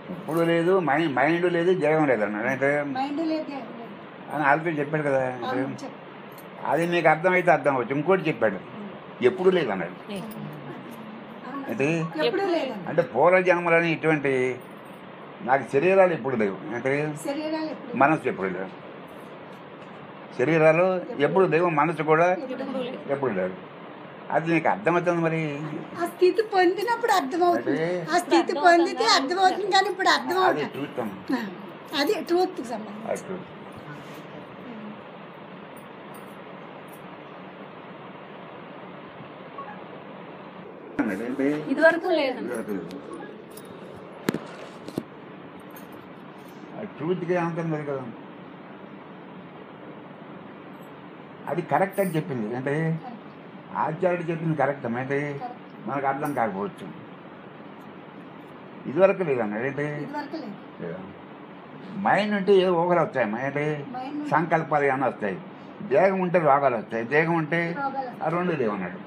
ఇప్పుడు లేదు mind mind లేదు దేహం లేదు అన్నాడు అంటే మైండ్ లేదు ఏం లేదు. అని ఆల్రెడీ చెప్పాడు కదా అంటే అవును, చెప్పు. అది మీకు అర్థమైతే అర్థం అవచ్చు ఇంకోటి చెప్పాడు ఎప్పుడు లేదు అన్నాడు అవును. అంటే ఎప్పుడూ లేదండి అంటే పూర్వజన్మలని ఇటువంటి నాకు శరీరాలు ఎప్పుడు లేవు అంటే శరీరాలు ఎప్పుడు మనసు ఎప్పుడు లేవు శరీరాలు ఎప్పుడు లేవు మనసు కూడా ఎప్పుడు లేదు. ఎప్పుడు లేదు అది నీకు అర్థమవుతుంది మరి ఆ స్థితి పొందినప్పుడు అర్థమవుతుంది అంటే ఆ స్థితి పొందితే అర్థమవుతుంది కానీ ఇప్పుడు అర్థం అది అవుతుంది చూస్తాం అది ట్రూత్ సంబంధం అది truth. అంటే ఇది వరకు లేదండి ట్రూత్గా ఏమంటుంది కదా అది కరెక్ట్ అని చెప్పింది అంటే ఆచార్యుడు చెప్పింది కరెక్ట్ అంటే మనకు అర్థం కాకపోవచ్చు ఇదివరకు లేదన్నాడు ఏంటి ఇదివరకు లేదు లేదా. మైండ్ ఉంటే ఏదో ఊహలు వస్తాయి అంటే మైండ్ సంకల్పాలు ఏమైనా వస్తాయి దేహం ఉంటే రోగాలు వస్తాయి దేహం ఉంటే రోగాలు ఆ రెండు లేవన్నాడు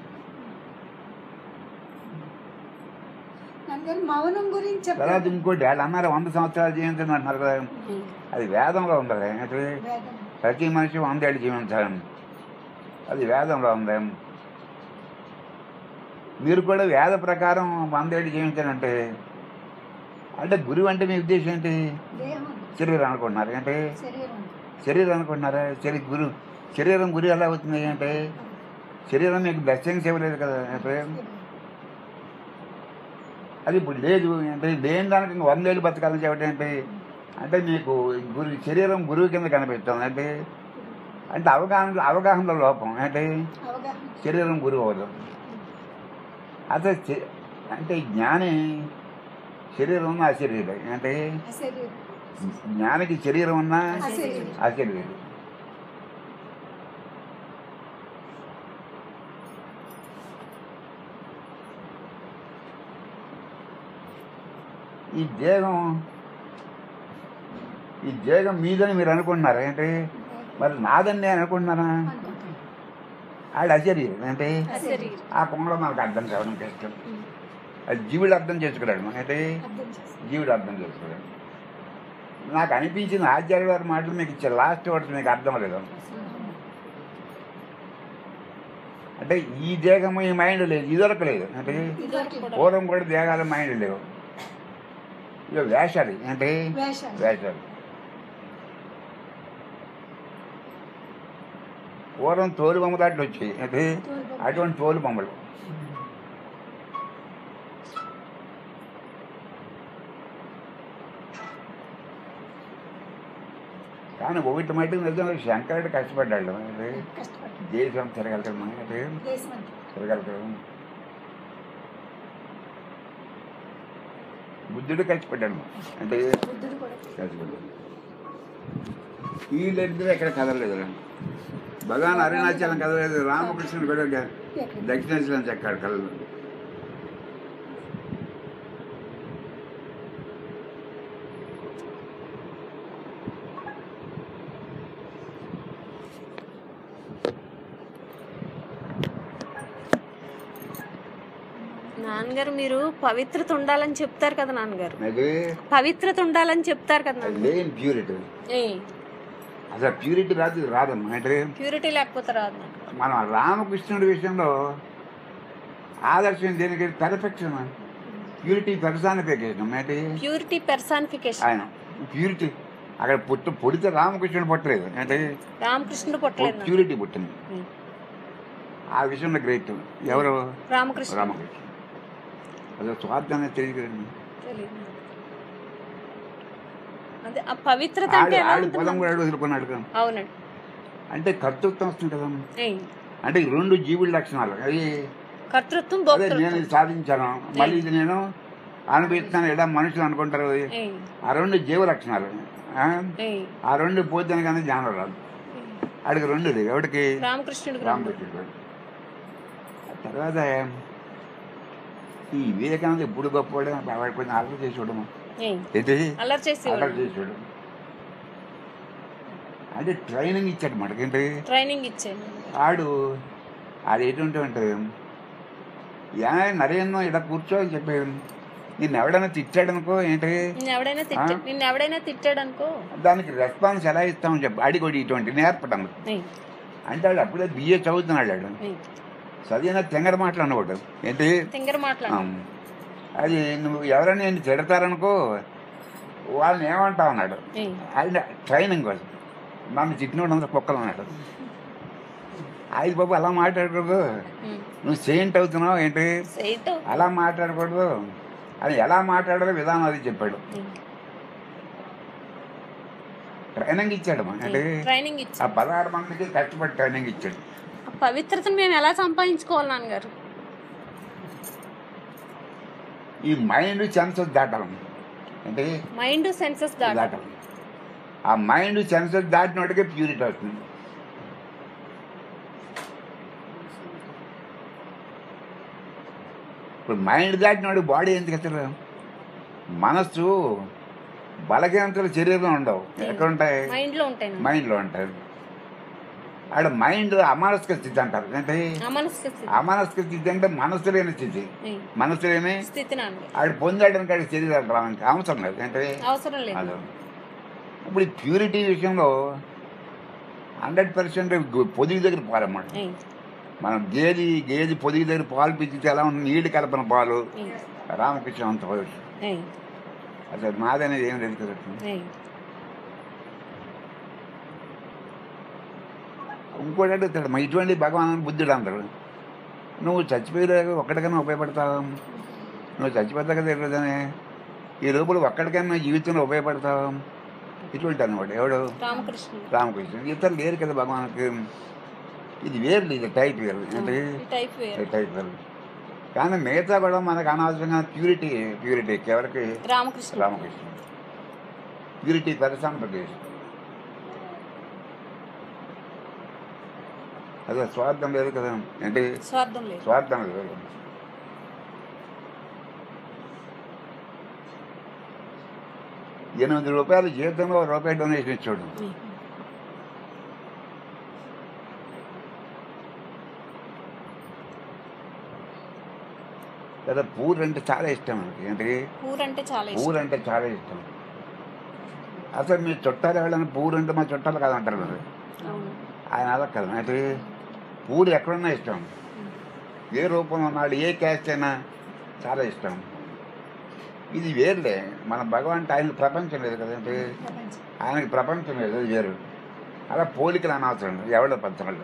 అందుకని మౌనం గురించి తర్వాత చెప్పారు ఇంకోటి వాళ్ళు అన్నారు వంద సంవత్సరాలు జీవించడం అంటున్నారు కదా అది వేదంలో ఉంది అంటే వేదం ప్రతి మనిషి వందేళ్ళు జీవించాలని అది వేదంలో ఉంది మీరు కూడా వేద ప్రకారం వందేళ్ళు జీవించాలంటే అంటే గురువు అంటే మీ ఉద్దేశం ఏంటి దేహం శరీరం అనుకుంటున్నారు అంటే శరీరం శరీరం అనుకుంటున్నారా శరీ గురు శరీరం గురి ఎలా అవుతుంది అంటే శరీరం మీకు బ్లెస్సింగ్స్ ఇవ్వలేదు కదా అంటే అది ఇప్పుడు లేదు అంటే లేని దానికి ఇంక వందేళ్ళు బతకాలని చెప్పడం అంటే అంటే మీకు గురు శరీరం గురువు కింద కనిపిస్తుంది అంటే అంటే అవగాహన అవగాహనలో లోపం అంటే అవగాహన శరీరం గురువు అవ్వదు అసలు శ- అంటే జ్ఞాని శరీరం ఉన్న అశరీరం అంటే శరీరం జ్ఞానికి శరీరం ఉన్నా అశరీరం అశరీరం ఈ దేహం ఈ దేహం మీదని మీరు అనుకుంటున్నారా ఏంటి మరి నాదని నేను అనుకుంటున్నానా అనుకుంటాను ఆడు అశరీరం అంటే శరీరం ఆ కొంగలో మనకు అర్థం కావడం కష్టం అది జీవుడు అర్థం చేసుకున్నాడు అంటే అర్థం చేసి జీవుడు అర్థం చేసుకున్నాడు నాకు అనిపించింది ఆచార్య గారి మాటలు మీకు ఇచ్చే లాస్ట్ వర్డ్స్ మీకు అర్థం లేదు అంటే ఈ దేహము ఈ మైండ్ లేదు ఇదొరకు లేదు అంటే ఇదివరకు లేదు. పూర్వం కూడా దేహాలు మైండ్ లేవు ఇక వేషాలు అంటే వేషాలు వేషాలు పూర్వం తోలు బొమ్మ దాంట్లో వచ్చాయి అంటే తోలు బొమ్మ. అటువంటి తోలు బొమ్మలు కానీ ఒకటి మటుకు నిజంగా శంకరుడు కష్టపడ్డాడు అంటే కష్టపడ్డాడు దేశం తిరగలుగుతాడు అంటే దేశం అంతా తిరగలుగుతాడు బుద్ధుడు కష్టపడ్డాడు అంటే బుద్ధుడు కూడా కష్టపడ్డాడు వీళ్ళిద్దరూ ఎక్కడ కదలలేదు భగవాన్ అరుణాచలం కదలేదు రామకృష్ణుడు కూడా ఎక్కడ దక్షిణాచలం చెక్కాడు కళ్ళు నాన్నగారు మీరు పవిత్రత ఉండాలని చెప్తారు కదా నాన్నగారు అది పవిత్రత ఉండాలని చెప్తారు కదా అది నాన్న లేని ప్యూరిటీ అసలు ప్యూరిటీ రాదు రాదమ్మా అంటే ప్యూరిటీ లేకపోతే రాదు నాకు. మనం రామకృష్ణుడి విషయంలో ఆదర్శం దేనికి పెర్ఫెక్షన్ ప్యూరిటీ పెర్సానిఫికేషన్ అంటే ప్యూరిటీ పెర్సానిఫికేషన్ ఆయన ప్యూరిటీ అక్కడ పుట్టు పుడితే రామకృష్ణుడు పుట్టలేదు అంటే రామకృష్ణుడు పుట్టలేదు నాకు. ప్యూరిటీ పుట్టింది ఉం. ఆ విషయంలో గ్రేట్ ఎవరు రామకృష్ణ రామకృష్ణ అదే స్వార్థాన్ని తెలియదు కదండి తెలీదు. అదే ఆ పవిత్రత అంటే ఆడు ఎలా ఆడు ఉంటుంది పదం కూడా ఆడు వదులుకున్నాడు కదా అవునండి అంటే కర్తృత్వం వస్తుంది కదా ఏయ్. అంటే ఈ రెండు జీవుల లక్షణాలు అవి కర్తృత్వం అదే భోక్తృత్వం నేను ఇది సాధించాను మళ్ళీ ఇది నేను అనుభవిస్తాను ఇలా మనుషులు అనుకుంటారు ఏయ్. ఆ రెండు జీవ లక్షణాలు ఆ? ఏయ్. ఆ రెండు పోతేనే కానీ జ్ఞానం రాదు ఆడికి రెండు లేదు ఎవడికి రామకృష్ణుడికి రాము రామకృష్ణుడు ఆ తర్వాత ఈ వివేకానంద ఎప్పుడు గొప్పవాడు వాడు కొంచెం అల్లరి చేసి చూడము ఏయ్. ఏంటి అల్లరి చేసి అల్లరి చేసి చూడు అంటే ట్రైనింగ్ ఇచ్చాడు మనకేంటి ట్రైనింగ్ ఇచ్చాను ఆడు ఆడు ఎటువంటి అంటే ఏ నరేంద్రం ఇలా కూర్చో అని చెప్పాడు నిన్ను ఎవడైనా తిట్టాడు అనుకో ఏంటి నిన్ను ఎవడైనా తిట్ట ఆ? నిన్ను ఎవడైనా తిట్టాడు అనుకో దానికి రెస్పాన్స్ ఎలా ఇస్తామని చెప్పి అడిగొడి ఇటువంటి నేర్పడం అంటే వాడు అప్పుడే బిఏ చదువుతున్నాడు వాడు చదివిన తెంగర మాటలు అన్నవాడు ఏంటి తింగర మాట్లాడు ఆమ్. అది నువ్వు ఎవరైనా నేను తిడతారనుకో వాళ్ళని ఏమంటావు అన్నాడు ఆయన ట్రైనింగ్ కోసం నన్ను తిట్టినోడు అందరూ కుక్కలు అన్నాడు అది బాబు అలా మాట్లాడకూడదు నువ్వు సెయింట్ అవుతున్నావు ఏంటి సేటు అలా మాట్లాడకూడదు అది ఎలా మాట్లాడాలో విధానం అది చెప్పాడు ట్రైనింగ్ ఇచ్చాడు మా అంటే ట్రైనింగ్ ఆ ఇచ్చి పదహారు మందికి కష్టపడి ట్రైనింగ్ ఇచ్చాడు ఆ పవిత్రతను మేము ఎలా సంపాదించుకోవాలి నాన్నగారు ఈ మైండ్ సెన్సెస్ దాటాలి అంటే మైండ్ సెన్సెస్ దాట దాటాలి ఆ మైండ్ సెన్సెస్ దాటినోటికే ప్యూరిటీ వస్తుంది ఇప్పుడు మైండ్ దాటినోడు బాడీ ఎందుకు అసలు మనస్సు బలహీనతలు శరీరం ఉండవు ఎక్కడ ఉంటాయి మైండ్ లో ఉంటాయి నాన్న. మైండ్లో ఉంటాయి ఆడ మైండ్ అమానసిక స్థితి అంటారు అంటే అమనస్క స్థితి అమానసిక స్థితి అంటే మనసు లేని స్థితి ఏయ్, మనసు లేని స్థితి నాన్నగారు ఆడు పొందాడని కాడి శరీరం రావడానికి అవసరం లేదు అంటే అవసరం లేదు అదే ఇప్పుడు ఈ ప్యూరిటీ విషయంలో హండ్రెడ్ పర్సెంట్ పొదిగి దగ్గర పాలన్నమాట ఏయ్, మనం గేది గేది పొదిగి దగ్గర పాలు పిచ్చితే ఎలా ఉంటుంది నీళ్ళు కలపన పాలు ఏయ్, రామకృష్ణ అంత పోయొచ్చు ఏయ్, అసలు నాదనేది ఏం లేదు కదా ఏయ్. ఇంకోటి అడుగుతాడు మా ఇటువంటి భగవాన్ బుద్ధుడు అందరు నువ్వు చచ్చిపోయేలాగా ఒక్కడికైనా ఉపయోగపడతావు నువ్వు చచ్చిపోతా కదా ఎక్కడనే ఈ లోపల ఒక్కడికైనా జీవితంలో ఉపయోగపడతావు ఇటువంటి అనమాట ఎవడు రామకృష్ణ రామకృష్ణ ఇతరు లేరు కదా భగవానికి ఇది వేరు ఇది టైప్ వేరు అంటే ఈ టైప్ వేరు టైప్ వేరు కానీ మిగతా కూడా మనకు అనవసరంగా ప్యూరిటీ ప్యూరిటీ ఎవరికి రామకృష్ణ రామకృష్ణ ప్యూరిటీ పరిసంప్రదేశ్ అదే స్వార్థం లేదు కదా ఏంటి స్వార్థం లేదు స్వార్థం లేదు ఎనిమిది రూపాయలు జీతంలో ఒక రూపాయి డొనేషన్ ఇచ్చాడు ఏయ్, కదా పూర్ అంటే చాలా ఇష్టం మనకి ఏంటి పూర్ అంటే చాలా ఇష్టం పూర్ అంటే చాలా ఇష్టం అసలు మీ చుట్టాలు ఎవరైనా పూర్ అంటే మా చుట్టాలు కాదంటారు మరి అవును ఆయన అలా కదా అంటే పూలు ఎక్కడున్నా ఇష్టం ఏ రూపంలో ఉన్నాడు ఏ క్యాస్ట్ అయినా చాలా ఇష్టం ఇది వేరులే మన భగవంతు ఆయన ప్రపంచం లేదు కదంటే ప్రపంచం ఆయనకి ప్రపంచం లేదు అది వేరు అలా పోలికలు అనవసరం లేదు. ఎవడో పంచగలడు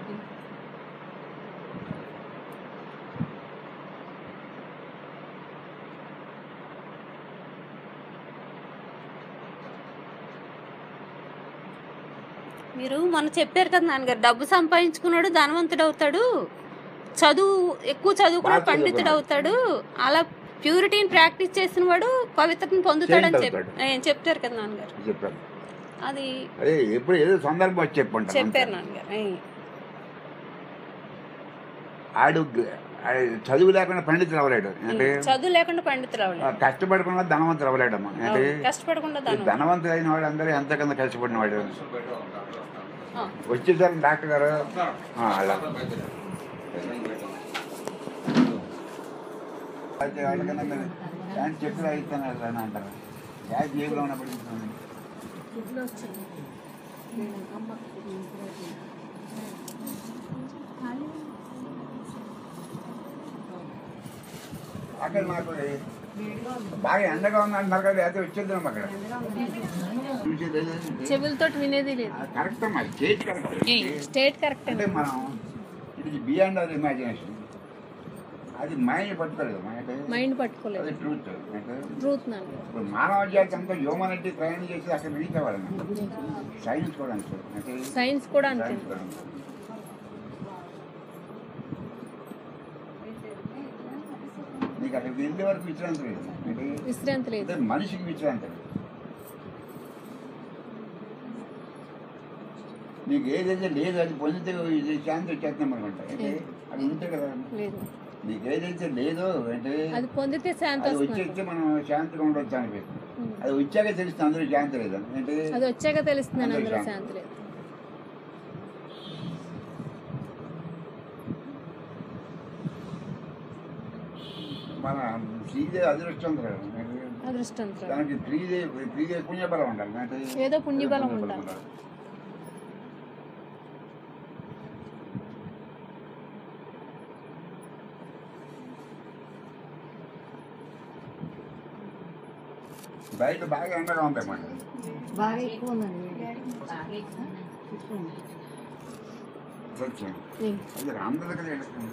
మీరు మొన్న చెప్పారు కదా నాన్నగారు డబ్బు సంపాదించుకున్నాడు ధనవంతుడు అవుతాడు చదువు ఎక్కువ చదువుకున్న బాగా పండితుడు చదువుకున్నాడు. అవుతాడు అలా ప్యూరిటీని ప్రాక్టీస్ చేసిన వాడు పవిత్రతను పొందుతాడని Saint చెప్ అవుతాడు. ఏ, చెప్తారు కదా నాన్నగారు చెప్పాను అది అదే ఎప్పుడు ఏదో సందర్భం వచ్చి చెప్పుంటాను చెప్పారు నాన్నగారు ఏ, ఆడు గ- ఆడు చదువు లేకుండా పండితులు అవ్వలేడు అంటే చదువు లేకుండా పండితుడు అవలేదు కష్టపడకుండా ధనవంతులు అవ్వలేడమ్మా అంటే కష్టపడకుండా ఈ ధనం ధనవంతులు అయిన వాడు అందరూ ఎంతకన్నా కష్టపడిన వాడు ఆ, వచ్చేసారు డాక్టర్ గారు ఆ, అలా అయితే వాళ్ళకన్నా మీరు ప్యాంట్ చెప్పులు అయిస్తాను అని అంటారు గ్యాస్ జేబులో ఉన్నప్పుడు ఇస్తాను. గుడ్లు వచ్చింది నేను అమ్మ అక్కడ నాకు బాగా ఎండగా ఉంది అంటున్నారు కదా అయితే వచ్చేద్దాం అక్కడ చూసేది ఏదో. చెవులతోటి వినేది లేదు ఆ, కరెక్ట్ అమ్మా స్టేట్ కరెక్ట్ ఏ, స్టేట్ కరెక్ట్ అంటే అండి మనం ఇది బియాండ్ అవర్ ఇమాజినేషన్ అది మైండ్ పట్టుకోలేదు అంటే మైండ్ పట్టుకోలేదు అది ట్రూత్ అంటే ట్రూత్ నాన్న ఇప్పుడు మానవ జాతి అంతా హ్యూమనిటీ ప్రయాణం చేసి అక్కడ రీచ్ అవ్వాలని సైన్స్ కూడా అంతే అంటే సైన్స్ కూడా అంతే సైన్స్ కూడా అంతే. నీకు అక్కడికి వెళ్ళే వరకు విశ్రాంతి లేదు అంటే విశ్రాంతి లేదు అంటే మనిషికి విశ్రాంతి లేదు నీకు ఏదైతే లేదు అది పొందితే ఇది శాంతి వచ్చేస్తాం అనమాట అంటే అది ఉంటే కదా లేదు నీకు ఏదైతే లేదో అంటే అది పొందితే శాంతి అది వస్తుంది వచ్చేస్తే మనం శాంతిగా ఉండొచ్చు అనిపిస్తుంది ఉం. అది వచ్చాక తెలుస్తుంది అందరూ శాంతి లేదని అంటే అది వచ్చాక తెలుస్తుంది అందరూ అందరూ శాంతి. శాంతి లేదు మన శ్రీదేవి అదృష్టవంతురాలు అదృష్టంతో దానికి శ్రీదేవి శ్రీదేవి పుణ్యబలం ఉండాలి నాకు ఏదో పుణ్యబలం ఉండాలి. బయట బాగా ఎండగా ఉంటాయి మాట బాగా ఎక్కువ ఉందండి సత్యం ఉమ్. అది రాముడి దగ్గర వెళ్ళకండి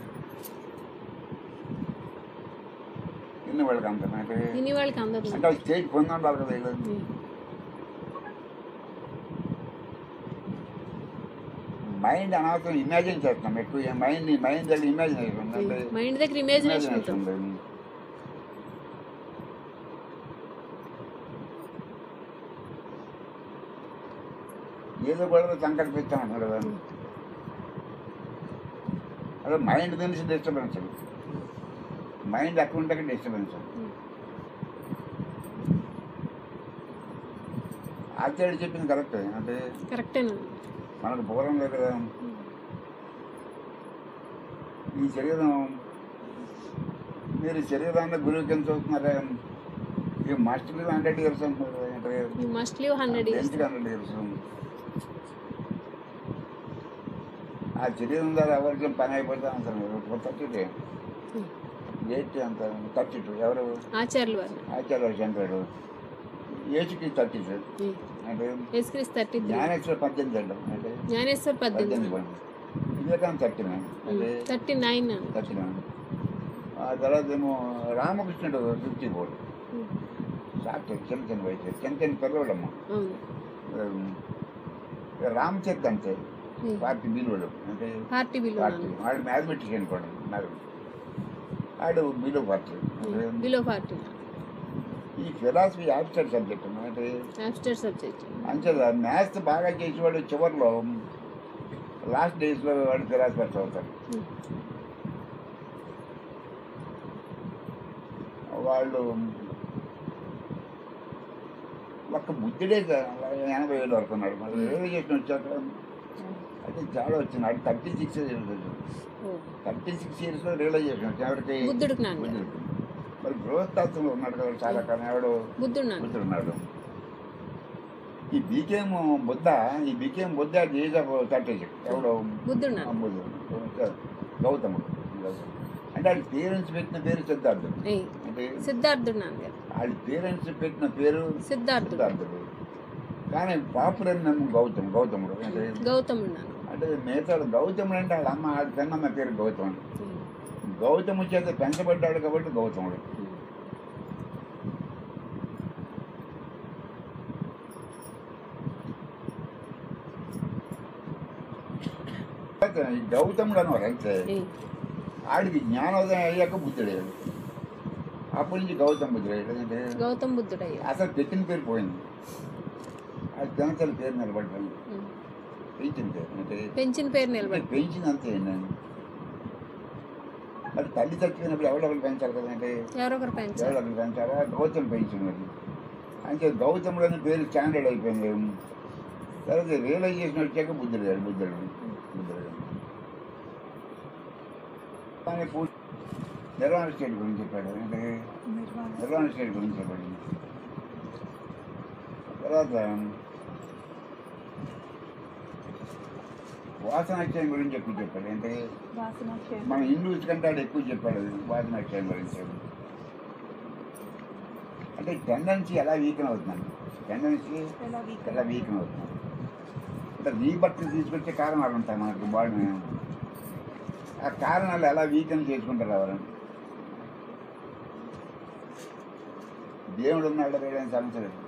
ఎన్ని వాళ్ళకి అంత అంటే తిని వాళ్ళకి అందదు అంటే స్టేజ్ పొంది ఉండాలి కదా వీళ్ళు. మైండ్ అనవసరం ఇమాజిన్ చేస్తున్నాం ఎక్కువ మైండ్ మైండ్ దగ్గర ఇమాజినేషన్ అంటే మైండ్ దగ్గర ఇమేజినేషన్ imagination ఉంటుంది ఉంది. ఏదో కూడా సంకల్పిస్తాం అంటారు కదా అదే మైండ్ నుంచి డిస్టర్బెన్స్ మైండ్ ఎక్కడ ఉంటే డిస్టర్బెన్స్ ఆచార్య చెప్పింది కరెక్ట్ అంటే కరెక్టేనండి మనకు పూర్వం లేదు కదా ఈ శరీరం మీరు శరీరాన్ని గురువు కింద చూస్తున్నారా ఈ మాస్టర్ హండ్రెడ్ ఇయర్స్ అంటున్నారు అంటే you must live hundred years ఎందుకు హండ్రెడ్ ఇయర్స్ ఆ శరీరం ద్వారా ఎవరికి పని అయిపోతే అంత థర్టీ ఎయిట్ అంత థర్టీ టూ ఎవరు ఆచార్యులు వారు ఆచార్య చంద్రుడు ఏజ్కి థర్టీ టూ ఉమ్. అంటే యేసుక్రీస్తు థర్టీ త్రీ జ్ఞానేశ్వర పద్దెనిమిది అంటాం అంటే జ్ఞానేశ్వర్ పద్దెనిమిది పద్దెనిమిది పని వివేకానంద థర్టీ నైన్ అంటే థర్టీ నైన్ థర్టీ నైన్ ఆ తర్వాత ఏమో రామకృష్ణుడు ఫిఫ్టీ ఫోర్ సాక్షి చిన్న చిన్న వయసు చిన్న చిన్న పిల్లవాళ్ళమ్మ అవును రామచరిత్ అంతే పార్టీ బిలువడు అంటే పార్టీ బిలో పార్టీ వాడు మ్యాథమెటిషియన్ కూడా నాకు వాడు బిలో పార్టీ అంటే బిలో పార్టీ ఈ ఫిలాసఫీ ఆబ్స్టర్ సబ్జెక్ట్ అంటే ఆబ్స్టర్ సబ్జెక్ట్ అంచేదా మ్యాథ్స్ బాగా చేసేవాడు చివరిలో లాస్ట్ డేస్లో వాడు ఫిలాసఫర్ చదువుతారు వాళ్ళు ఒక్క బుద్ధుడే సార్ ఎనభై వేలు వరకు ఉన్నాడు మళ్ళీ రియలైజేషన్ వచ్చాక అయితే చాలా వచ్చింది అది థర్టీ సిక్స్ థర్టీ సిక్స్ ఇయర్స్లో రియలైజేషన్ వచ్చింది ఎవరికి బుద్ధుడికి నాన్న బుద్ధుడికి. మరి గృహస్థాత్వంలో ఉన్నాడు కదా చాలా కాలం ఎవడు బుద్ధుడు నాన్న బుద్ధుడు ఉన్నాడు ఈ became Buddha he became Buddha age of thirty six ఎవడు బుద్ధుడు నాన్న బుద్ధుడు గౌతముడు అంటే వాళ్ళ పేరెంట్స్ పెట్టిన పేరు సిద్ధార్థుడు ఏయ్, అంటే సిద్ధార్థుడు నాన్నగారు వాళ్ళ పేరెంట్స్ పెట్టిన పేరు సిద్ధార్థుడు సిద్ధార్థుడు కానీ పాపులర్ నమ్ము గౌతమ్ గౌతముడు అంటే గౌతముడు నాన్న అంటే మిగతా గౌతముడు అంటే వాళ్ళ అమ్మ వాళ్ళ పెన్నమ్మ పేరు గౌతముడు ఉమ్. గౌతము చేత పెంచబడ్డాడు కాబట్టి గౌతముడు ఉమ్. తర్వాత ఈ గౌతముడు అనేవారు అయితే ఏయ్, ఆడికి జ్ఞానోదయం అయ్యాక బుద్ధుడయ్యాడు అప్పటి నుంచి గౌతమ్ బుద్ధుడయ్యాడు అంటే గౌతమ్ బుద్ధుడయ్యా అసలు పెట్టిన పేరు పోయింది అది పెంచల పేరు నిలబడిపోయింది ఉమ్. పెంచిన పేరు అంటే పెంచిన పేరు నిలబడి పెంచింది అంతే నేను మరి తల్లి చచ్చిపోయినప్పుడు ఎవరెవరు పెంచాలి కదంటే ఎవరొకరు పెంచారు ఎవరెవరు పెంచాలా గౌతమ్ పెంచినది అంటే గౌతముడు అనే పేరు స్టాండర్డ్ అయిపోయింది తర్వాత రియలైజేషన్ వచ్చాక బుద్ధుడు గారు బుద్ధుడు బుద్ధుడు గారు కానీ పూ నిర్వాణ స్టేట్ గురించి చెప్పాడు అంటే నిర్వాణ స్టేట్ గురించి చెప్పాడు తర్వాత వాసనాక్షయం గురించి ఎక్కువ చెప్పాడు అంటే మన హిందూస్ కంటే ఆడు ఎక్కువ చెప్పాడు వాసనాక్షయం గురించి అంటే టెండెన్సీ ఎలా వీకన్ అవుతుందండి టెండెన్సీ ఎలా వీకన్ అవుతుంది అంటే రీబర్త్ తీసుకొచ్చే కారణాలు ఉంటాయి మనకు బాడీ ఆ కారణాలు ఎలా వీకన్ చేసుకుంటారు ఎవరండి దేవుడు ఉన్నాడు లేదని సమస్య లేదు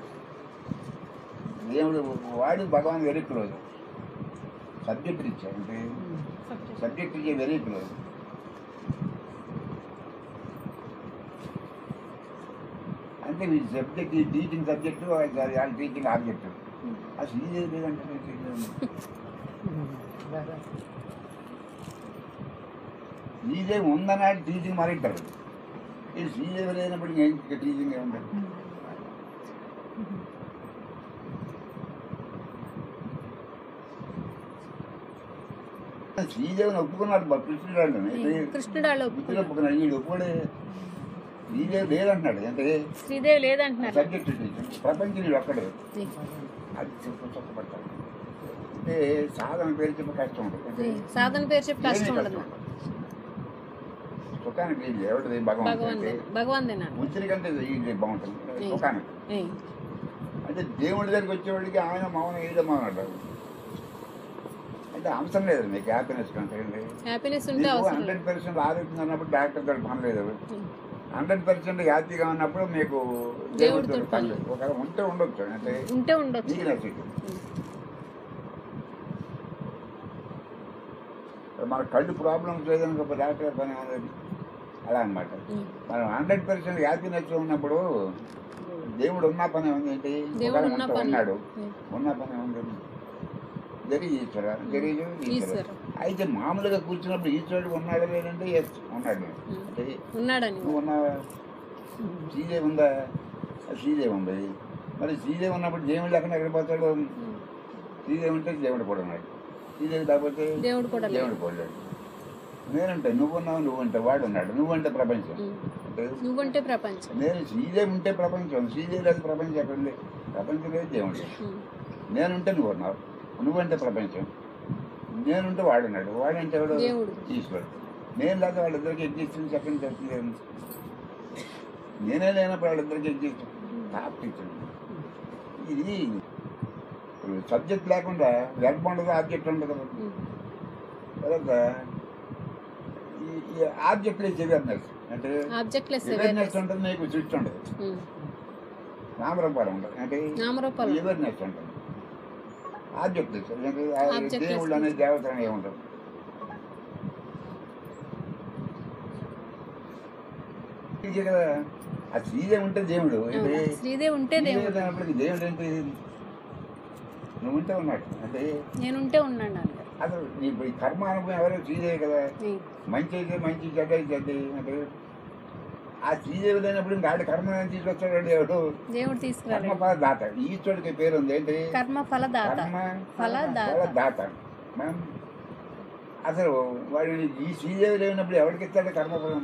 దేవుడు వాడు భగవాన్ వెరీ క్లోజ్ సబ్జెక్ట్ ఇచ్చాడు అంటే సబ్జెక్ట్ ఇచ్చే వెరీ క్లోజ్ అంటే ఈ సబ్జెక్ట్ ఈ టీచింగ్ సబ్జెక్టు వాళ్ళ టీచింగ్ ఆబ్జెక్ట్ అసలు ఇది లేదంటే ఇదే ఉందన్నాడు టీచింగ్ మరింటారు ఇది శ్రీదేవి లేనప్పుడు ఇంకా టీచింగ్ ఏముండదు శ్రీదేవిని ఒప్పుకున్నాడు బా కృష్ణుడు అంటే కృష్ణుడు వాళ్ళు బుద్ధుడు ఒప్పుకున్నాడు వీడు ఒప్పుడే శ్రీదేవి లేదంటున్నాడు అంటే శ్రీదేవి లేదంటున్నారు సబ్జెక్ట్ టీచర్ ప్రపంచంలో ఒక్కడే ఏ, అది చెప్పు చెప్పబడతాడు అంటే సాధన పేరు చెప్పి కష్టం ఉంటుంది అంటే ఏ, సాధన పేరు చెప్పి కష్టం ఏమీ ఉండదు ఉండదు. సుఖానికి ఇది ఎవరిది భగవంతుడు భగవాన్ అంటే భగవాన్ ఉచిరి కంటే ఇది బాగుంటుంది ఏ. సుఖానికి ఏ అంటే దేవుడి దగ్గరికి వచ్చేవాడికి ఆయన మౌనం ఏదో మౌనం అంటారు అంటే అవసరం లేదు మీకు హ్యాపీనెస్ కంటే హ్యాపీనెస్ ఉంటే అవసరం లేదు హండ్రెడ్ పర్సెంట్ ఆరోగ్యంగా ఉన్నప్పుడు డాక్టర్ తోటి పని లేదు ఉం. హండ్రెడ్ పర్సెంట్ హ్యాపీగా ఉన్నప్పుడు మీకు దేవుడితో దేవుడితో పని పని లేదు ఒకవేళ ఉంటే ఉండొచ్చు అంటే ఉంటే ఉండొచ్చు నీకు నచ్చింది మన కళ్ళు ప్రాబ్లమ్స్ లేదని ఒక డాక్టర్ పని ఉంది అలా అన్నమాట ఉం. మనం హండ్రెడ్ పర్సెంట్ హ్యాపీనెస్ ఉన్నప్పుడు దేవుడు ఉన్న పని ఉంది ఏంటి దేవుడు ఒకవేళ ఉన్న ఉంటే పని. ఉన్నాడు ఉం. ఉన్న పని ఉంది జరి ఈశ్వర జరిగి ఈశ్వర ఈశ్వర. అయితే మామూలుగా కూర్చున్నప్పుడు ఈశ్వరుడు ఉన్నాడు లేదంటే ఎస్ ఉన్నాడు ఉం. అంటే ఉన్నాడని నువ్వు ఉన్నావా శ్రీదేవి ఉందా శ్రీదేవి ఉంది మరి శ్రీదేవి ఉన్నప్పుడు దేవుడు ఎక్కడ ఎక్కడ పోతాడు ఉం. శ్రీదేవి ఉంటే దేవుడు కూడా ఉన్నాడు శ్రీదేవి లేకపోతే దేవుడు కూడా లేడు. దేవుడు కూడా లేడు నేనంటే నువ్వు ఉన్నావు నువ్వు అంటే వాడు ఉన్నాడు నువ్వంటే ప్రపంచం ఉం. అంటే నువ్వంటే ప్రపంచం నేను శ్రీదేవి ఉంటే ప్రపంచం శ్రీదేవి లేదు ప్రపంచం ఎక్కడ ఉంది ప్రపంచం లేదు దేవుడు లేదు. ఉం. నేనుంటే నువ్వు ఉన్నావు నువ్వంటే ప్రపంచం నేనుంటే వాడున్నాడు వాడంటే ఎవడు దేవుడు. ఈశ్వరుడు నేను లేదా వాళ్ళిద్దరికి ఎగ్జిస్టెన్స్ ఎక్కడి నుంచి వస్తుంది నేనే లేనప్పుడు వాళ్ళిద్దరికి ఎగ్జిస్టెన్స్ టాప్ టీచర్ ఇది సబ్జెక్ట్ లేకుండా వెర్బ్ ఉండదు ఆబ్జెక్ట్ ఉండదు ఉం. తర్వాత ఈ ఆబ్జెక్ట్ లెస్ అవేర్నెస్ అంటే ఆబ్జెక్ట్లెస్ అవేర్నెస్ అవేర్నెస్ ఉంటుంది నీకు స్విచ్ ఉండదు ఉం. నామరూపాలు ఉండదు అంటే నామరూపాలు అవేర్నెస్ ఉంటుంది ఆబ్జెక్ట్ లెస్ అంటే ఆ Object less. దేవుళ్ళు అనే దేవత అనే ఉండదు ఇది కదా ఆ శ్రీదేవి ఉంటే దేవుడు అంటే అవును. శ్రీదేవి ఉంటే దేవుడు శ్రీదేవి లేనప్పటికీ దేవుడు ఏంటి నువ్వు ఉంటే ఉన్నాడు అంటే నేనుంటే ఉన్నాడు అంటారు అసలు నీకు ఈ కర్మ అనుభవం ఎవరో శ్రీదేవి కదా ఏ, మంచి అయితే మంచి చెడ్డ అయితే చెడ్డ అంటే ఆ శ్రీదేవి లేనప్పుడు ఇంకా ఆడ కర్మ తీసుకొస్తాడు దేవుడు దేవుడు కర్మ తీసుకురాడు ఫల దాత ఈశ్వరుడికి పేరు ఉంది ఏంటి కర్మ ఫలదాత కర్మ ఫలదాత. ఫల దాత మనం అసలు వాడు ఈ శ్రీదేవి లేనప్పుడు ఎవరికి ఇస్తాడు కర్మ ఫలం